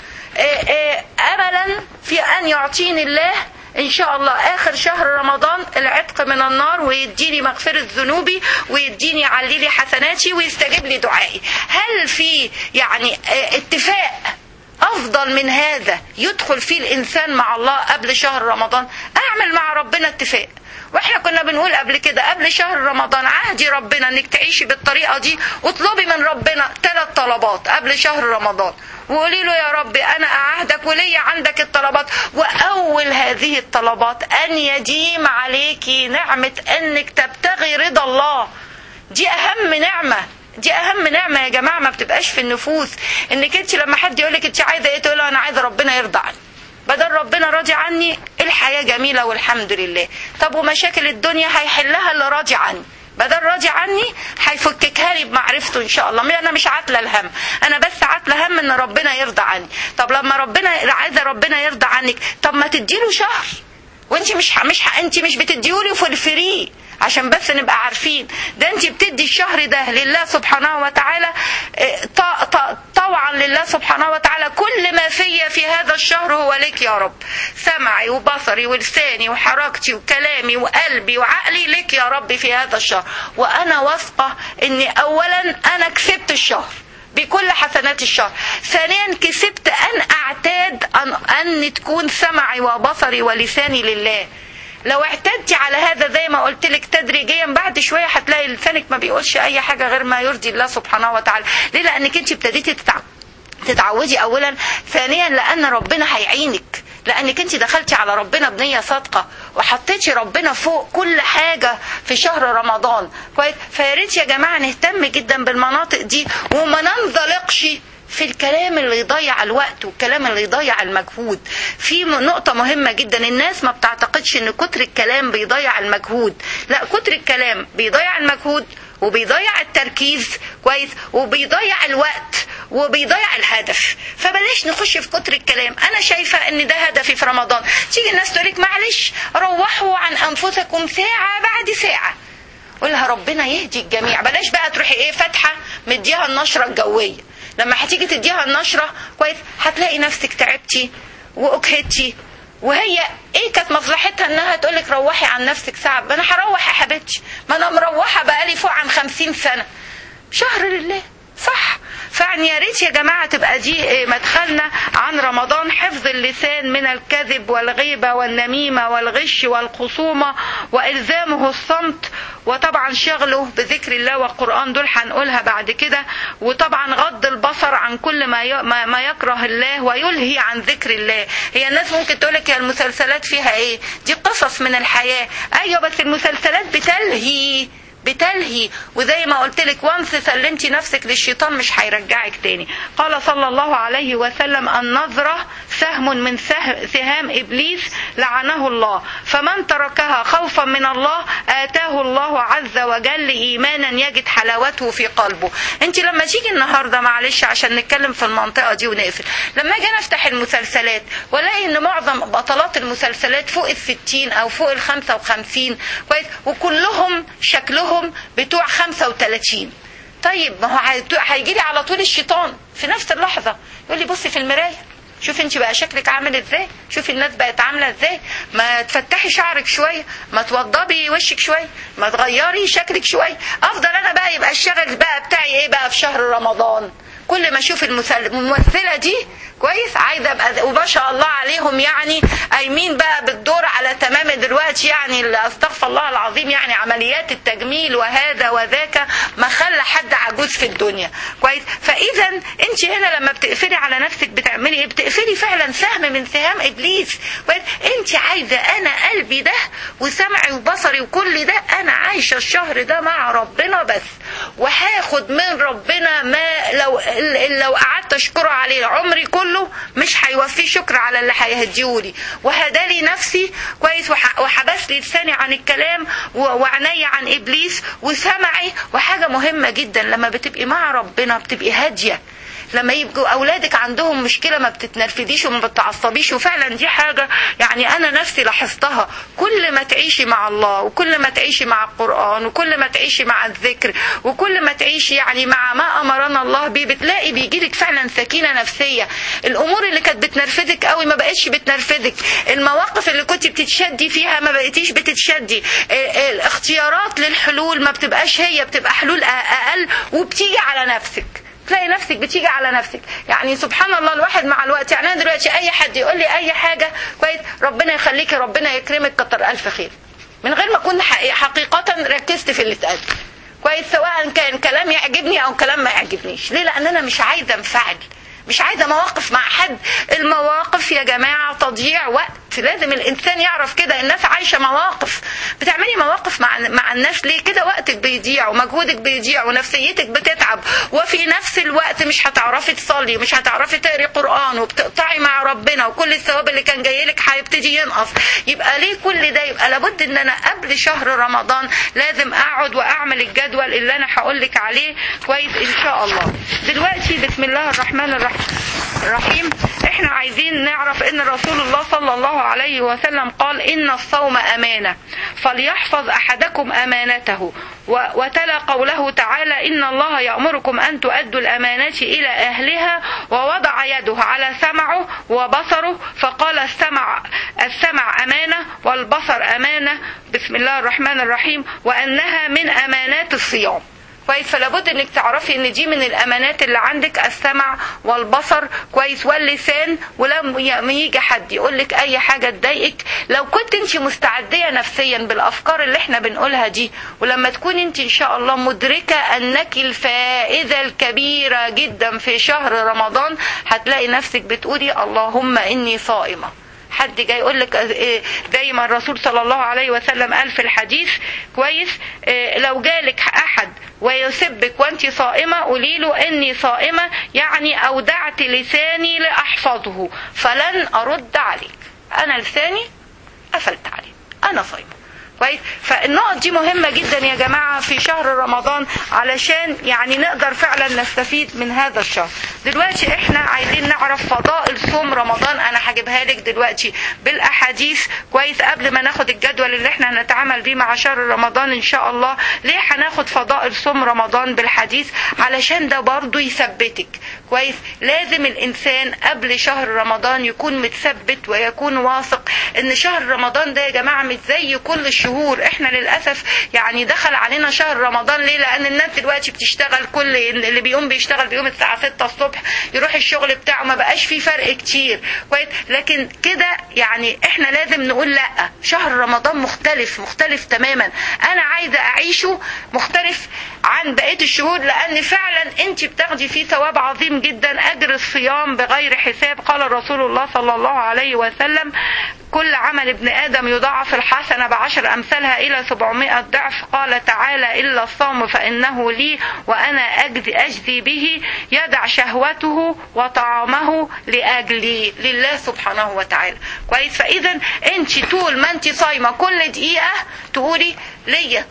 املا في ان يعطيني الله ان شاء الله اخر شهر رمضان العتق من النار ويديني مغفرة ذنوبي ويديني يعلي لي حسناتي ويستجيب لي دعائي هل في يعني اتفاق افضل من هذا يدخل فيه الانسان مع الله قبل شهر رمضان اعمل مع ربنا اتفاق واحنا كنا بنقول قبل كده قبل شهر رمضان عهدي ربنا انك تعيشي بالطريقه دي واطلبي من ربنا ثلاث طلبات قبل شهر رمضان وقولي له يا رب انا اعهدك ولي عندك الطلبات واول هذه الطلبات ان يديم عليكي نعمه انك تبتغي رضا الله دي اهم نعمه دي اهم نعمه يا جماعه ما بتبقاش في النفوس انك انت لما حد يقول لك انت عايزه ايه تقول له انا عايزه ربنا يرضى عني بدل ربنا راضي عني الحياة جميلة والحمد لله طب ومشاكل الدنيا هيحلها اللي راضي عني بدل راضي عني هيفككها لي بمعرفته ان شاء الله انا مش عاتله الهم انا بس عاتله هم ان ربنا يرضى عني طب لما ربنا عايزه ربنا يرضى عنك طب ما تديله شهر وانت مش مش انت مش بتديهولي في الفري عشان بس نبقى عارفين ده انت بتدي الشهر ده لله سبحانه وتعالى طوعا لله سبحانه وتعالى كل ما فيا في هذا الشهر هو لك يا رب سمعي وبصري ولساني وحركتي وكلامي وقلبي وعقلي لك يا رب في هذا الشهر وانا واثقه اني اولا انا كسبت الشهر بكل حسنات الشهر ثانيا كسبت ان اعتاد ان, أن تكون سمعي وبصري ولساني لله لو اعتدتي على هذا زي ما قلت لك تدريجيا بعد شويه هتلاقي لسانك ما بيقولش اي حاجه غير ما يرضي الله سبحانه وتعالى ليه لانك انت ابتديتي تتعب تتعودي اولا ثانيا لان ربنا هيعينك لانك انت دخلتي على ربنا بنيه صادقه وحطيتي ربنا فوق كل حاجه في شهر رمضان كويس فيا ريت يا جماعه نهتم جدا بالمناطق دي وما ننزلقش في الكلام اللي يضيع الوقت والكلام اللي يضيع المجهود في نقطة مهمة جدا الناس ما بتعتقدش ان كتر الكلام بيضيع المجهود لا كتر الكلام بيضيع المجهود وبيضيع التركيز كويس وبيضيع الوقت وبيضيع الهدف فبلاش نخش في كتر الكلام انا شايفه ان ده هدفي في رمضان تيجي الناس تقول لك معلش روحوا عن انفسكم ساعه بعد ساعه قولها ربنا يهدي الجميع بلاش بقى تروحي ايه فاتحه مديها النشره الجويه لما هتيجي تديها النشره كويس هتلاقي نفسك تعبتي واجهدتي وهي ايه كانت مصلحتها انها تقول لك روحي عن نفسك ساعه ما انا هروح يا حبيبتي ما انا مروحه بقالي فوق عن خمسين سنه شهر لله صح فيعني يا ريت يا جماعه تبقى دي مدخلنا عن رمضان حفظ اللسان من الكذب والغيبه والنميمه والغش والخصومه والزامه الصمت وطبعا شغله بذكر الله والقران دول هنقولها بعد كده وطبعا غض البصر عن كل ما ما يكره الله ويلهي عن ذكر الله هي الناس ممكن تقول لك المسلسلات فيها ايه دي قصص من الحياه ايوه بس المسلسلات بتلهي بتلهي وزي ما قلت لك وانس سلمتي نفسك للشيطان مش هيرجعك تاني قال صلى الله عليه وسلم النظرة سهم من سهام ابليس لعنه الله فمن تركها خوفا من الله اتاه الله عز وجل ايمانا يجد حلاوته في قلبه انت لما تيجي النهارده معلش عشان نتكلم في المنطقه دي ونقفل لما اجي افتح المسلسلات والاقي ان معظم بطلات المسلسلات فوق الستين او فوق الخمسة وخمسين كويس وكلهم شكلهم لهم بتوع 35 طيب ما هو هيجي لي على طول الشيطان في نفس اللحظة يقول لي بصي في المراية شوفي انت بقى شكلك عامل ازاي شوفي الناس بقت عامله ازاي ما تفتحي شعرك شويه ما توضبي وشك شويه ما تغيري شكلك شويه افضل انا بقى يبقى الشغل بقى بتاعي ايه بقى في شهر رمضان كل ما اشوف الممثله دي كويس عايزه ابقى وما شاء الله عليهم يعني قايمين بقى بالدور على تمام دلوقتي يعني استغفر الله العظيم يعني عمليات التجميل وهذا وذاك ما خلى حد عجوز في الدنيا كويس فاذا انت هنا لما بتقفلي على نفسك بتعملي ايه بتقفلي فعلا سهم من سهام ابليس كويس انت عايزه انا قلبي ده وسمعي وبصري وكل ده انا عايشه الشهر ده مع ربنا بس وهاخد من ربنا ما لو لو قعدت اشكره عليه عمري كله مش هيوفيه شكر على اللي هيهديهولي وهدالي نفسي كويس وحبس لي لساني عن الكلام وعيني عن ابليس وسمعي وحاجه مهمه جدا لما بتبقي مع ربنا بتبقي هاديه لما يبقوا اولادك عندهم مشكله ما بتتنرفديش وما بتعصبيش وفعلا دي حاجه يعني انا نفسي لاحظتها كل ما تعيشي مع الله وكل ما تعيشي مع القران وكل ما تعيشي مع الذكر وكل ما تعيشي يعني مع ما امرنا الله بيه بتلاقي بيجيلك فعلا سكينه نفسيه الامور اللي كانت بتنرفدك قوي ما بقتش بتنرفدك المواقف اللي كنت بتتشدي فيها ما بقيتيش بتتشدي الاختيارات للحلول ما بتبقاش هي بتبقى حلول اقل وبتيجي على نفسك تلاقي نفسك بتيجي على نفسك يعني سبحان الله الواحد مع الوقت يعني انا دلوقتي اي حد يقول لي اي حاجه كويس ربنا يخليكي ربنا يكرمك كتر الف خير من غير ما اكون حقيقه ركزت في اللي اتقال كويس سواء كان كلام يعجبني او كلام ما يعجبنيش ليه لان انا مش عايزه انفعل مش عايزه مواقف مع حد المواقف يا جماعه تضييع وقت لازم الانسان يعرف كده الناس عايشه مواقف بتعملي مواقف مع مع الناس ليه كده وقتك بيضيع ومجهودك بيضيع ونفسيتك بتتعب وفي نفس الوقت مش هتعرفي تصلي ومش هتعرفي تقري قران وبتقطعي مع ربنا وكل الثواب اللي كان جاي لك هيبتدي ينقص يبقى ليه كل ده يبقى لابد ان انا قبل شهر رمضان لازم اقعد واعمل الجدول اللي انا هقول لك عليه كويس ان شاء الله دلوقتي بسم الله الرحمن الرحيم احنا عايزين نعرف ان رسول الله صلى الله عليه وسلم قال ان الصوم امانه فليحفظ احدكم امانته وتلا قوله تعالى ان الله يامركم ان تؤدوا الامانات الى اهلها ووضع يده على سمعه وبصره فقال السمع السمع امانه والبصر امانه بسم الله الرحمن الرحيم وانها من امانات الصيام كويس فلا بد انك تعرفي ان دي من الامانات اللي عندك السمع والبصر كويس واللسان ولما يجي حد يقول لك اي حاجه تضايقك لو كنت انت مستعديه نفسيا بالافكار اللي احنا بنقولها دي ولما تكون انت ان شاء الله مدركه انك الفائده الكبيره جدا في شهر رمضان هتلاقي نفسك بتقولي اللهم اني صائمه حد جاي يقول لك زي ما الرسول صلى الله عليه وسلم قال في الحديث كويس لو جالك احد ويسبك وانت صائمه قولي له اني صائمه يعني اودعت لساني لاحفظه فلن ارد عليك انا لساني قفلت عليه انا صايمه كويس فالنقط دي مهمة جدا يا جماعة في شهر رمضان علشان يعني نقدر فعلا نستفيد من هذا الشهر دلوقتي احنا عايزين نعرف فضائل صوم رمضان انا هجيبها لك دلوقتي بالاحاديث كويس قبل ما ناخد الجدول اللي احنا هنتعامل بيه مع شهر رمضان ان شاء الله ليه هناخد فضائل صوم رمضان بالحديث علشان ده برضو يثبتك كويس لازم الانسان قبل شهر رمضان يكون متثبت ويكون واثق ان شهر رمضان ده يا جماعة مش زي كل الشهور شهور احنا للاسف يعني دخل علينا شهر رمضان ليه لان الناس دلوقتي بتشتغل كل اللي بيقوم بيشتغل بيقوم الساعه 6 الصبح يروح الشغل بتاعه ما بقاش فيه فرق كتير كويس لكن كده يعني احنا لازم نقول لا شهر رمضان مختلف مختلف تماما انا عايزه اعيشه مختلف عن بقيه الشهور لان فعلا انت بتاخدي فيه ثواب عظيم جدا اجر الصيام بغير حساب قال رسول الله صلى الله عليه وسلم كل عمل ابن آدم يضاعف الحسنة بعشر أمثالها إلى سبعمائة ضعف قال تعالى إلا الصوم فإنه لي وأنا أجزي, أجزي به يدع شهوته وطعامه لأجلي لله سبحانه وتعالى كويس فإذا أنت طول ما أنت صايمة كل دقيقة تقولي ليا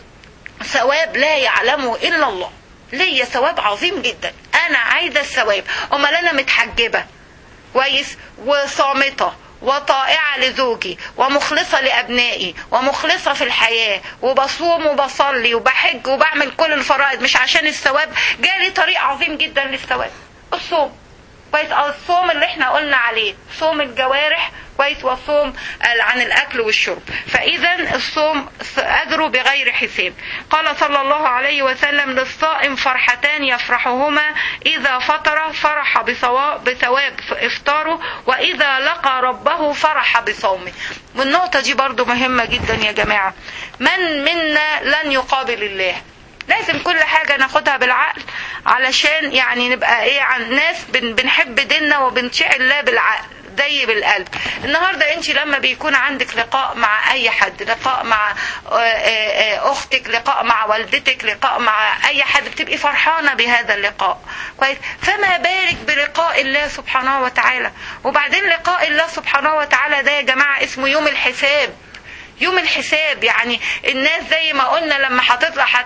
ثواب لا يعلمه إلا الله ليا ثواب عظيم جدا أنا عايزة الثواب أمال أنا متحجبة كويس وصامتة وطائعة لزوجي ومخلصة لأبنائي ومخلصة في الحياة وبصوم وبصلي وبحج وبعمل كل الفرائض مش عشان الثواب جالي طريق عظيم جدا للثواب الصوم كويس الصوم اللي احنا قلنا عليه صوم الجوارح كويس وصوم عن الاكل والشرب فاذا الصوم اجره بغير حساب قال صلى الله عليه وسلم للصائم فرحتان يفرحهما اذا فطر فرح بثواب افطاره واذا لقى ربه فرح بصومه والنقطه دي برضو مهمه جدا يا جماعه من منا لن يقابل الله لازم كل حاجة ناخدها بالعقل علشان يعني نبقى ايه عن ناس بن بنحب ديننا وبنطيع الله بالعقل زي بالقلب النهارده انت لما بيكون عندك لقاء مع اي حد لقاء مع اختك لقاء مع والدتك لقاء مع اي حد بتبقي فرحانه بهذا اللقاء كويس فما بالك بلقاء الله سبحانه وتعالى وبعدين لقاء الله سبحانه وتعالى ده يا جماعه اسمه يوم الحساب يوم الحساب يعني الناس زي ما قلنا لما هتطلع حت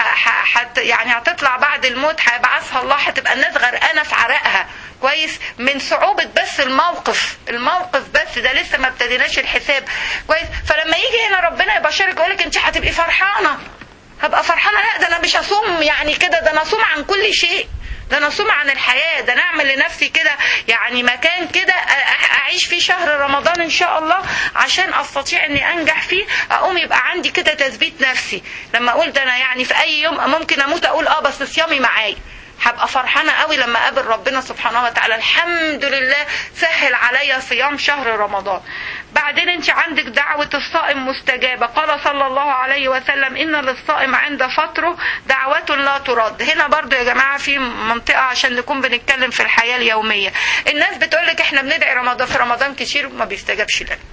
حت يعني هتطلع بعد الموت هيبعثها الله هتبقى الناس غرقانه في عرقها كويس من صعوبة بس الموقف الموقف بس ده لسه ما ابتديناش الحساب كويس فلما يجي هنا ربنا يبشرك يقولك انت هتبقي فرحانة هبقى فرحانة لا ده انا مش هصوم يعني كده ده انا اصوم عن كل شيء ده انا اصوم عن الحياه ده انا اعمل لنفسي كده يعني مكان كده اعيش فيه شهر رمضان ان شاء الله عشان استطيع اني انجح فيه اقوم يبقى عندي كده تثبيت نفسي لما اقول ده انا يعني في اي يوم ممكن اموت اقول اه بس صيامي معايا هبقى فرحانة قوي لما اقابل ربنا سبحانه وتعالى الحمد لله سهل عليا صيام شهر رمضان بعدين انت عندك دعوة الصائم مستجابة قال صلى الله عليه وسلم ان للصائم عند فطره دعوة لا ترد هنا برضو يا جماعة في منطقة عشان نكون بنتكلم في الحياة اليومية الناس بتقولك احنا بندعي رمضان في رمضان كتير ما بيستجابش لنا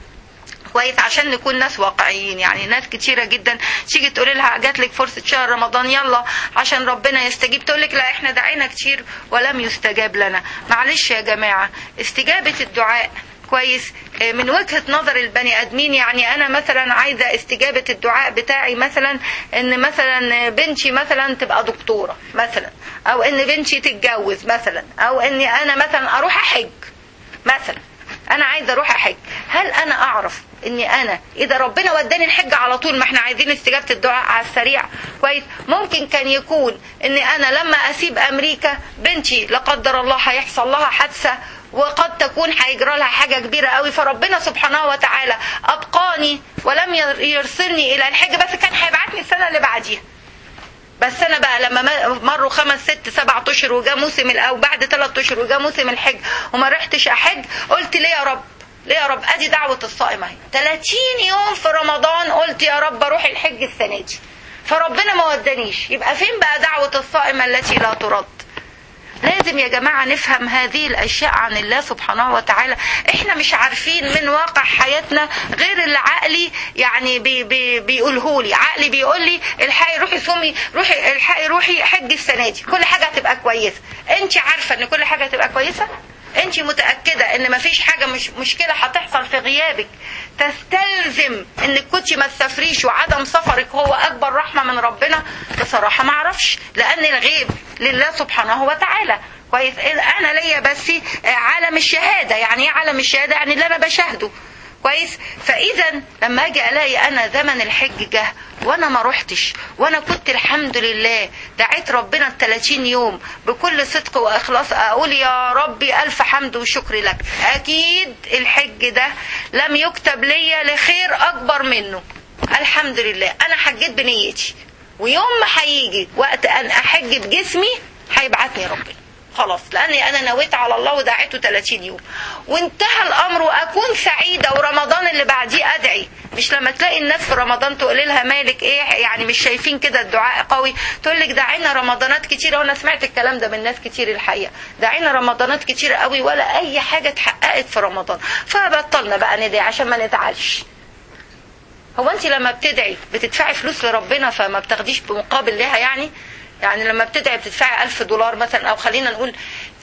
كويس عشان نكون ناس واقعيين يعني ناس كتيره جدا تيجي تقول لها جات لك فرصه شهر رمضان يلا عشان ربنا يستجيب تقول لك لا احنا دعينا كتير ولم يستجاب لنا معلش يا جماعه استجابه الدعاء كويس من وجهه نظر البني ادمين يعني انا مثلا عايزه استجابه الدعاء بتاعي مثلا ان مثلا بنتي مثلا تبقى دكتوره مثلا او ان بنتي تتجوز مثلا او اني انا مثلا اروح احج مثلا انا عايزه اروح احج هل انا اعرف اني انا اذا ربنا وداني الحج على طول ما احنا عايزين استجابه الدعاء على السريع كويس ممكن كان يكون اني انا لما اسيب امريكا بنتي لا قدر الله هيحصل لها حادثه وقد تكون هيجرى لها حاجه كبيره قوي فربنا سبحانه وتعالى ابقاني ولم يرسلني الى الحج بس كان هيبعتني السنه اللي بعديها بس انا بقى لما م- مروا خمس ست سبع اشهر وجا موسم ال- او بعد ثلاث اشهر وجا موسم الحج وما رحتش احج قلت ليه يا رب ليه يا رب ادي دعوه الصائم اهي 30 يوم في رمضان قلت يا رب اروح الحج السنه دي فربنا ما ودانيش يبقى فين بقى دعوه الصائم التي لا ترد لازم يا جماعة نفهم هذه الأشياء عن الله سبحانه وتعالى احنا مش عارفين من واقع حياتنا غير اللي عقلي يعني بي بي بيقوله لي عقلي بيقول لي الحقي روحي صومي روحي الحقي روحي حج السنة دي كل حاجة هتبقى كويسة انت عارفة ان كل حاجة هتبقى كويسة انت متأكدة ان مفيش حاجة مش مشكلة هتحصل في غيابك تستلزم انك كنت ما تسافريش وعدم سفرك هو اكبر رحمة من ربنا بصراحة ما اعرفش لان الغيب لله سبحانه وتعالى كويس انا ليا بس عالم الشهادة يعني ايه عالم الشهادة يعني اللي انا بشاهده كويس فاذا لما اجي الاقي انا زمن الحج جه وانا ما رحتش وانا كنت الحمد لله دعيت ربنا ال 30 يوم بكل صدق واخلاص اقول يا ربي الف حمد وشكر لك اكيد الحج ده لم يكتب ليا لخير اكبر منه الحمد لله انا حجيت بنيتي ويوم ما هيجي وقت ان احج بجسمي هيبعتني ربنا خلاص لاني انا نويت على الله ودعيته 30 يوم وانتهى الامر واكون سعيده ورمضان اللي بعديه ادعي مش لما تلاقي الناس في رمضان تقول لها مالك ايه يعني مش شايفين كده الدعاء قوي تقول لك دعينا رمضانات كتيره وانا سمعت الكلام ده من ناس كتير الحقيقه دعينا رمضانات كتيره قوي ولا اي حاجه اتحققت في رمضان فبطلنا بقى ندعي عشان ما نزعلش هو انت لما بتدعي بتدفعي فلوس لربنا فما بتاخديش بمقابل لها يعني يعني لما بتدعي بتدفعي ألف دولار مثلا أو خلينا نقول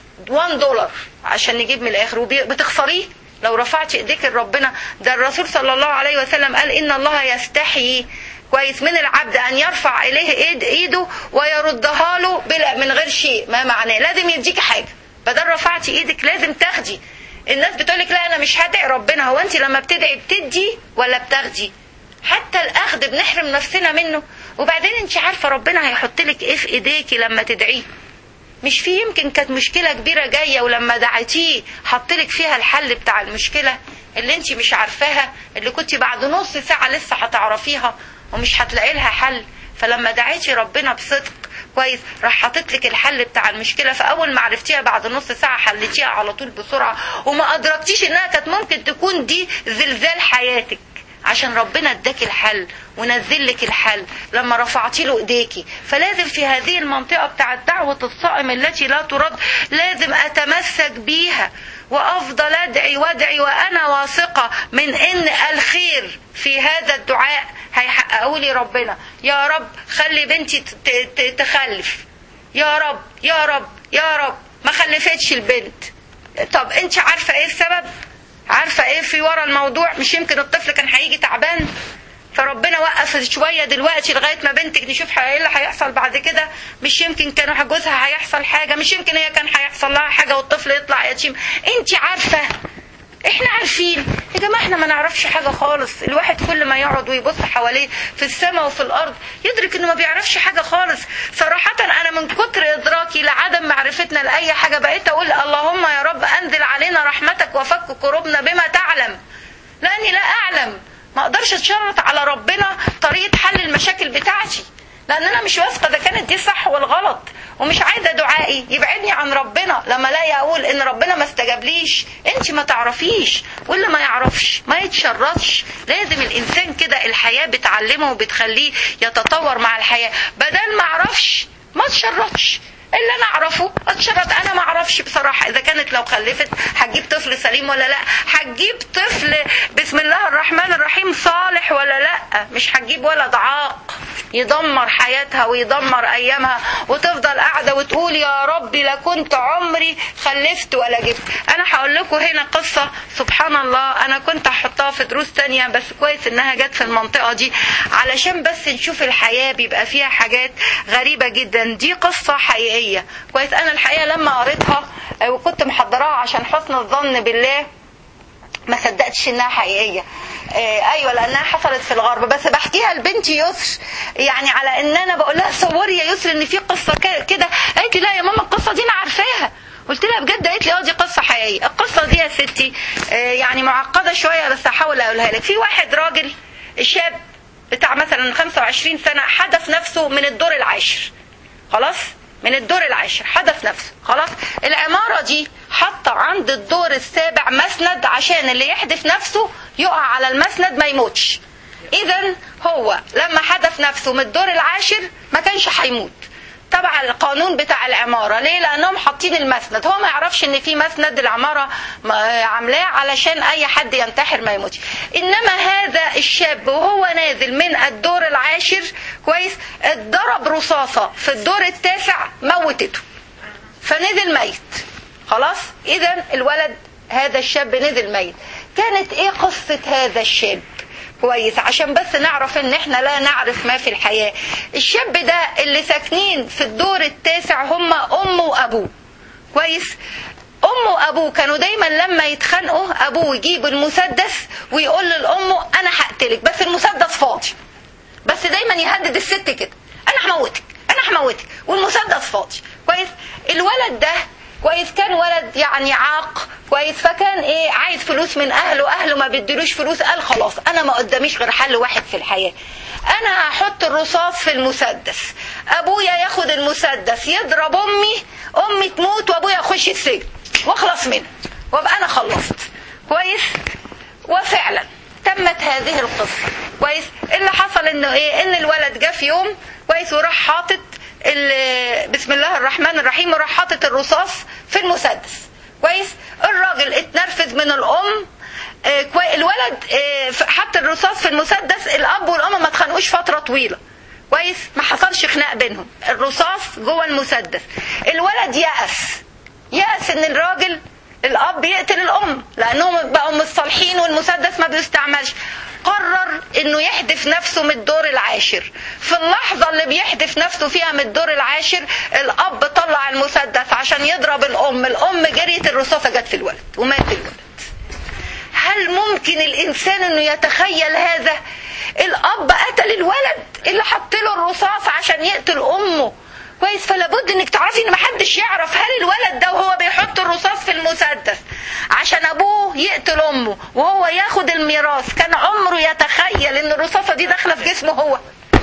1 دولار عشان نجيب من الآخر وبتخسريه لو رفعت ايديك لربنا ده الرسول صلى الله عليه وسلم قال إن الله يستحيي كويس من العبد أن يرفع إليه إيد إيده ويردها له بلا من غير شيء ما معناه لازم يديك حاجة بدل رفعتي إيدك لازم تاخدي الناس بتقولك لا أنا مش هدعي ربنا هو أنت لما بتدعي بتدي ولا بتاخدي حتى الاخذ بنحرم نفسنا منه وبعدين انت عارفه ربنا هيحط لك ايه في ايديكي لما تدعيه مش في يمكن كانت مشكله كبيره جايه ولما دعيتيه حط لك فيها الحل بتاع المشكله اللي انت مش عارفاها اللي كنت بعد نص ساعه لسه هتعرفيها ومش هتلاقي لها حل فلما دعيتي ربنا بصدق كويس راح حاطط لك الحل بتاع المشكله فاول ما عرفتيها بعد نص ساعه حلتيها على طول بسرعه وما ادركتيش انها كانت ممكن تكون دي زلزال حياتك عشان ربنا اداك الحل ونزل لك الحل لما رفعتي له ايديكي فلازم في هذه المنطقه بتاعت دعوه الصائم التي لا ترد لازم اتمسك بيها وافضل ادعي وادعي وانا واثقه من ان الخير في هذا الدعاء هيحققه لي ربنا يا رب خلي بنتي تخلف يا رب يا رب يا رب ما خلفتش البنت طب انت عارفه ايه السبب عارفه ايه في ورا الموضوع مش يمكن الطفل كان هيجي تعبان فربنا وقف شويه دلوقتي لغايه ما بنتك نشوف ايه اللي هيحصل بعد كده مش يمكن كان جوزها هيحصل حاجه مش يمكن هي كان هيحصل لها حاجه والطفل يطلع يتيم انت عارفه احنا عارفين يا جماعه احنا ما نعرفش حاجه خالص الواحد كل ما يقعد ويبص حواليه في السماء وفي الارض يدرك انه ما بيعرفش حاجه خالص صراحه انا من كتر ادراكي لعدم معرفتنا لاي حاجه بقيت اقول اللهم يا رب انزل علينا رحمتك وفك كروبنا بما تعلم لاني لا اعلم ما اقدرش اتشرط على ربنا طريقه حل المشاكل بتاعتي لان انا مش واثقه اذا كانت دي الصح والغلط ومش عايزه دعائي يبعدني عن ربنا لما الاقي اقول ان ربنا ما استجابليش انت ما تعرفيش واللي ما يعرفش ما يتشرطش لازم الانسان كده الحياه بتعلمه وبتخليه يتطور مع الحياه بدل ما اعرفش ما تشرطش اللي انا اعرفه اتشرط انا ما اعرفش بصراحه اذا كانت لو خلفت هتجيب طفل سليم ولا لا هتجيب طفل بسم الله الرحمن الرحيم صالح ولا لا مش هتجيب ولد عاق يدمر حياتها ويدمر ايامها وتفضل قاعده وتقول يا ربي لكنت عمري خلفت ولا جبت انا هقول لكم هنا قصه سبحان الله انا كنت هحطها في دروس تانية بس كويس انها جت في المنطقه دي علشان بس نشوف الحياه بيبقى فيها حاجات غريبه جدا دي قصه حقيقيه حقيقية كويس أنا الحقيقة لما قريتها وكنت محضراها عشان حسن الظن بالله ما صدقتش انها حقيقيه آه ايوه لانها حصلت في الغرب بس بحكيها لبنتي يسر يعني على ان انا بقول لها صوري يا يسر ان في قصه كده قالت لي لا يا ماما القصه دي انا عارفاها قلت لها بجد قالت لي اه دي قصه حقيقيه القصه دي يا ستي آه يعني معقده شويه بس هحاول اقولها لك في واحد راجل شاب بتاع مثلا 25 سنة حدث نفسه من الدور العاشر خلاص من الدور العاشر حدث نفسه خلاص العمارة دي حاطة عند الدور السابع مسند عشان اللي يحدف نفسه يقع على المسند ما يموتش اذا هو لما حدف نفسه من الدور العاشر ما كانش هيموت تبع القانون بتاع العمارة ليه لأنهم حاطين المسند هو ما يعرفش إن في مسند العمارة عاملاه علشان أي حد ينتحر ما يموتش إنما هذا الشاب وهو نازل من الدور العاشر كويس اتضرب رصاصة في الدور التاسع موتته فنزل ميت خلاص إذا الولد هذا الشاب نزل ميت كانت إيه قصة هذا الشاب كويس عشان بس نعرف ان احنا لا نعرف ما في الحياة الشاب ده اللي ساكنين في الدور التاسع هم امه وابوه كويس امه وابوه كانوا دايما لما يتخانقوا ابوه يجيب المسدس ويقول لامه انا هقتلك بس المسدس فاضي بس دايما يهدد الست كده انا هموتك انا هموتك والمسدس فاضي كويس الولد ده كويس كان ولد يعني عاق كويس فكان ايه عايز فلوس من اهله اهله ما بيديلوش فلوس قال خلاص انا ما قداميش غير حل واحد في الحياه انا هحط الرصاص في المسدس ابويا ياخد المسدس يضرب امي امي تموت وابويا يخش السجن واخلص منه وابقى انا خلصت كويس وفعلا تمت هذه القصه كويس اللي حصل انه ايه ان الولد جه في يوم كويس وراح حاطط بسم الله الرحمن الرحيم وراح حاطط الرصاص في المسدس كويس الراجل اتنرفز من الام اه الولد اه حط الرصاص في المسدس الاب والام ما اتخانقوش فتره طويله كويس ما حصلش خناق بينهم الرصاص جوه المسدس الولد يأس يأس ان الراجل الاب يقتل الام لانهم بقوا مصالحين والمسدس ما بيستعملش قرر انه يحدف نفسه من الدور العاشر في اللحظة اللي بيحدف نفسه فيها من الدور العاشر الاب طلع المسدس عشان يضرب الام الام جريت الرصاصة جت في الولد ومات الولد هل ممكن الانسان انه يتخيل هذا الاب قتل الولد اللي حط له الرصاص عشان يقتل امه كويس فلا بد انك تعرفي ان محدش يعرف هل الولد ده وهو بيحط الرصاص في المسدس عشان ابوه يقتل امه وهو ياخد الميراث كان عمره يتخيل ان الرصاصه دي داخله في جسمه هو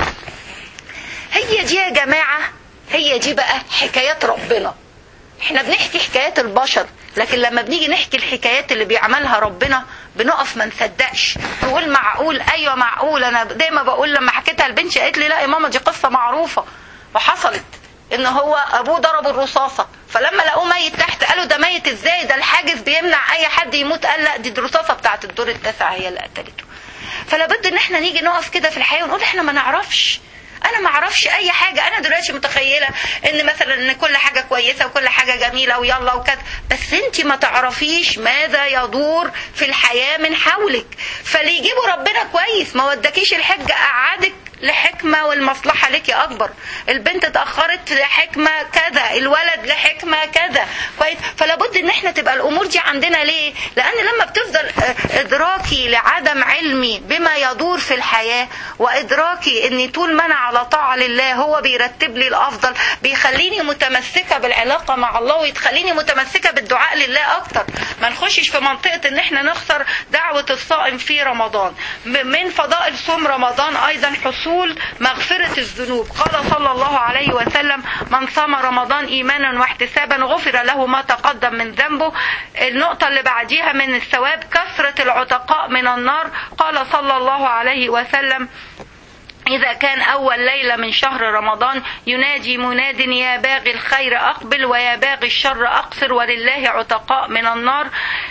هي دي يا جماعه هي دي بقى حكايات ربنا احنا بنحكي حكايات البشر لكن لما بنيجي نحكي الحكايات اللي بيعملها ربنا بنقف ما نصدقش نقول معقول ايوه معقول انا دايما بقول لما حكيتها لبنتي قالت لي لا يا ماما دي قصه معروفه وحصلت ان هو ابوه ضرب الرصاصه فلما لقوه ميت تحت قالوا ده ميت ازاي ده الحاجز بيمنع اي حد يموت قال لا دي الرصاصه بتاعت الدور التاسع هي اللي قتلته فلا بد ان احنا نيجي نقف كده في الحياه ونقول احنا ما نعرفش انا ما اعرفش اي حاجه انا دلوقتي متخيله ان مثلا ان كل حاجه كويسه وكل حاجه جميله ويلا وكذا بس انت ما تعرفيش ماذا يدور في الحياه من حولك فاللي يجيبوا ربنا كويس ما ودكيش الحج قعدك لحكمة والمصلحة لك أكبر البنت اتأخرت لحكمة كذا الولد لحكمة كذا كويس فلا بد ان احنا تبقى الامور دي عندنا ليه لان لما بتفضل ادراكي لعدم علمي بما يدور في الحياة وادراكي اني طول ما انا على طاعة لله هو بيرتب لي الافضل بيخليني متمسكة بالعلاقة مع الله ويخليني متمسكة بالدعاء لله اكتر ما نخشش في منطقة ان احنا نخسر دعوة الصائم في رمضان من فضائل صوم رمضان ايضا حصول مغفرة الذنوب قال صلى الله عليه وسلم من صام رمضان ايمانا واحتسابا غفر له ما تقدم من ذنبه النقطة اللي بعديها من الثواب كثرة العتقاء من النار قال صلى الله عليه وسلم إذا كان أول ليلة من شهر رمضان ينادي مناد يا باغي الخير أقبل ويا باغي الشر أقصر ولله عتقاء من النار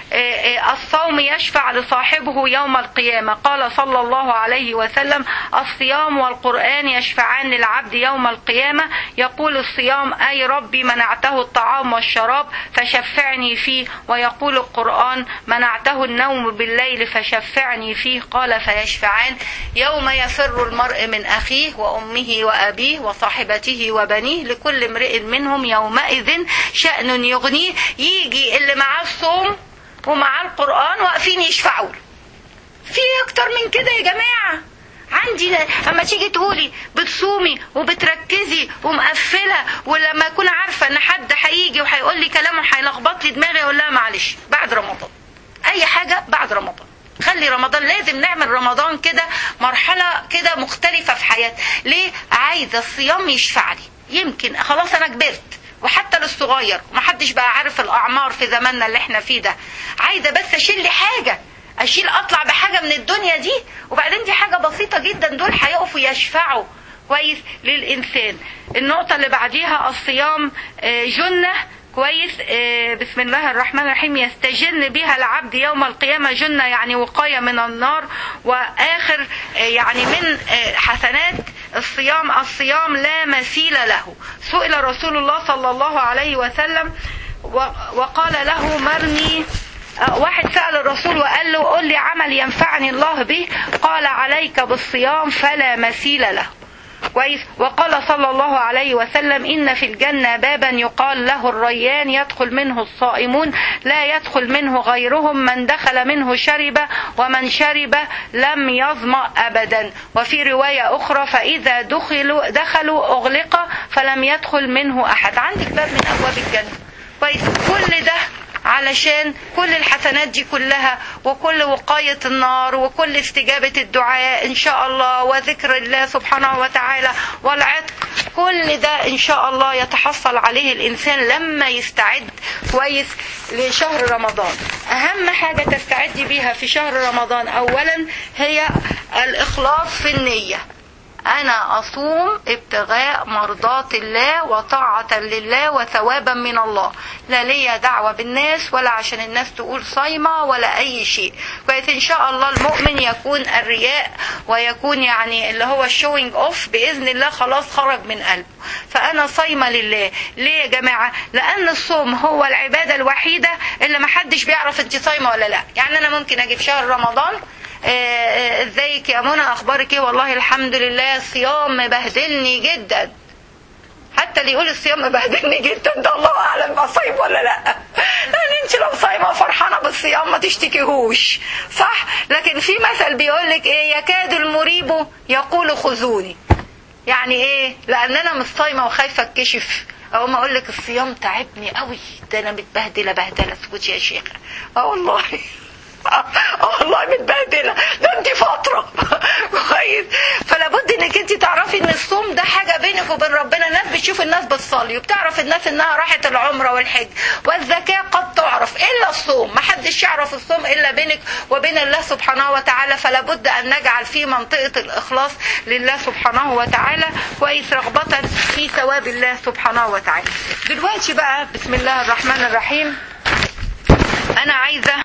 الصوم يشفع لصاحبه يوم القيامة قال صلى الله عليه وسلم الصيام والقرآن يشفعان للعبد يوم القيامة يقول الصيام أي ربي منعته الطعام والشراب فشفعني فيه ويقول القرآن منعته النوم بالليل فشفعني فيه قال فيشفعان يوم يفر المرء من أخيه وأمه وأبيه وصاحبته وبنيه لكل امرئ منهم يومئذ شأن يغنيه يجي اللي معاه الصوم ومعاه القرآن واقفين يشفعوا في أكتر من كده يا جماعة عندي اما تيجي تقولي بتصومي وبتركزي ومقفله ولما اكون عارفه ان حد هيجي وهيقول لي كلام وهيلخبط لي دماغي اقول لها معلش بعد رمضان اي حاجه بعد رمضان خلي نخلي رمضان لازم نعمل رمضان كده مرحله كده مختلفه في حياتنا ليه عايزه الصيام يشفع لي يمكن خلاص انا كبرت وحتى للصغير محدش بقى عارف الاعمار في زماننا اللي احنا فيه ده عايزه بس اشيل لي حاجه اشيل اطلع بحاجه من الدنيا دي وبعدين دي حاجه بسيطه جدا دول هيقفوا يشفعوا كويس للانسان النقطه اللي بعديها الصيام جنه كويس بسم الله الرحمن الرحيم يستجن بها العبد يوم القيامة جنة يعني وقاية من النار وآخر يعني من حسنات الصيام الصيام لا مثيل له سئل رسول الله صلى الله عليه وسلم وقال له مرني واحد سأل الرسول وقال له قل لي عمل ينفعني الله به قال عليك بالصيام فلا مثيل له كويس وقال صلى الله عليه وسلم إن في الجنة بابا يقال له الريان يدخل منه الصائمون لا يدخل منه غيرهم من دخل منه شرب ومن شرب لم يظمأ أبدا وفي رواية أخرى فإذا دخلوا, دخلوا أغلق فلم يدخل منه أحد عندك باب من أبواب الجنة كويس كل ده علشان كل الحسنات دي كلها وكل وقاية النار وكل استجابة الدعاء إن شاء الله وذكر الله سبحانه وتعالى والعتق كل ده إن شاء الله يتحصل عليه الإنسان لما يستعد كويس لشهر رمضان أهم حاجة تستعدي بيها في شهر رمضان أولا هي الإخلاص في النية أنا أصوم ابتغاء مرضات الله وطاعة لله وثوابا من الله لا ليا دعوة بالناس ولا عشان الناس تقول صايمة ولا أي شيء كويس إن شاء الله المؤمن يكون الرياء ويكون يعني اللي هو الشوينج أوف بإذن الله خلاص خرج من قلبه فأنا صايمة لله ليه يا جماعة لأن الصوم هو العبادة الوحيدة اللي محدش بيعرف أنت صايمة ولا لا يعني أنا ممكن أجي في شهر رمضان ازيك يا منى اخبارك ايه والله الحمد لله الصيام مبهدلني جدا حتى اللي يقول الصيام مبهدلني جدا ده الله اعلم بقى صايم ولا لا لان انت لو صايمه فرحانه بالصيام ما تشتكيهوش صح لكن في مثل بيقول لك ايه يكاد المريب يقول خذوني يعني ايه لان انا مش صايمه وخايفه اتكشف او ما اقول لك الصيام تعبني قوي ده انا متبهدله بهدله اسكتي يا شيخه اه والله اه والله متبهدله ده انت فتره كويس فلا بد انك انت تعرفي ان الصوم ده حاجه بينك وبين ربنا الناس بتشوف الناس بتصلي وبتعرف الناس انها راحت العمره والحج والزكاه قد تعرف الا الصوم ما حدش يعرف الصوم الا بينك وبين الله سبحانه وتعالى فلا بد ان نجعل في منطقه الاخلاص لله سبحانه وتعالى كويس رغبه في ثواب الله سبحانه وتعالى دلوقتي بقى بسم الله الرحمن الرحيم انا عايزه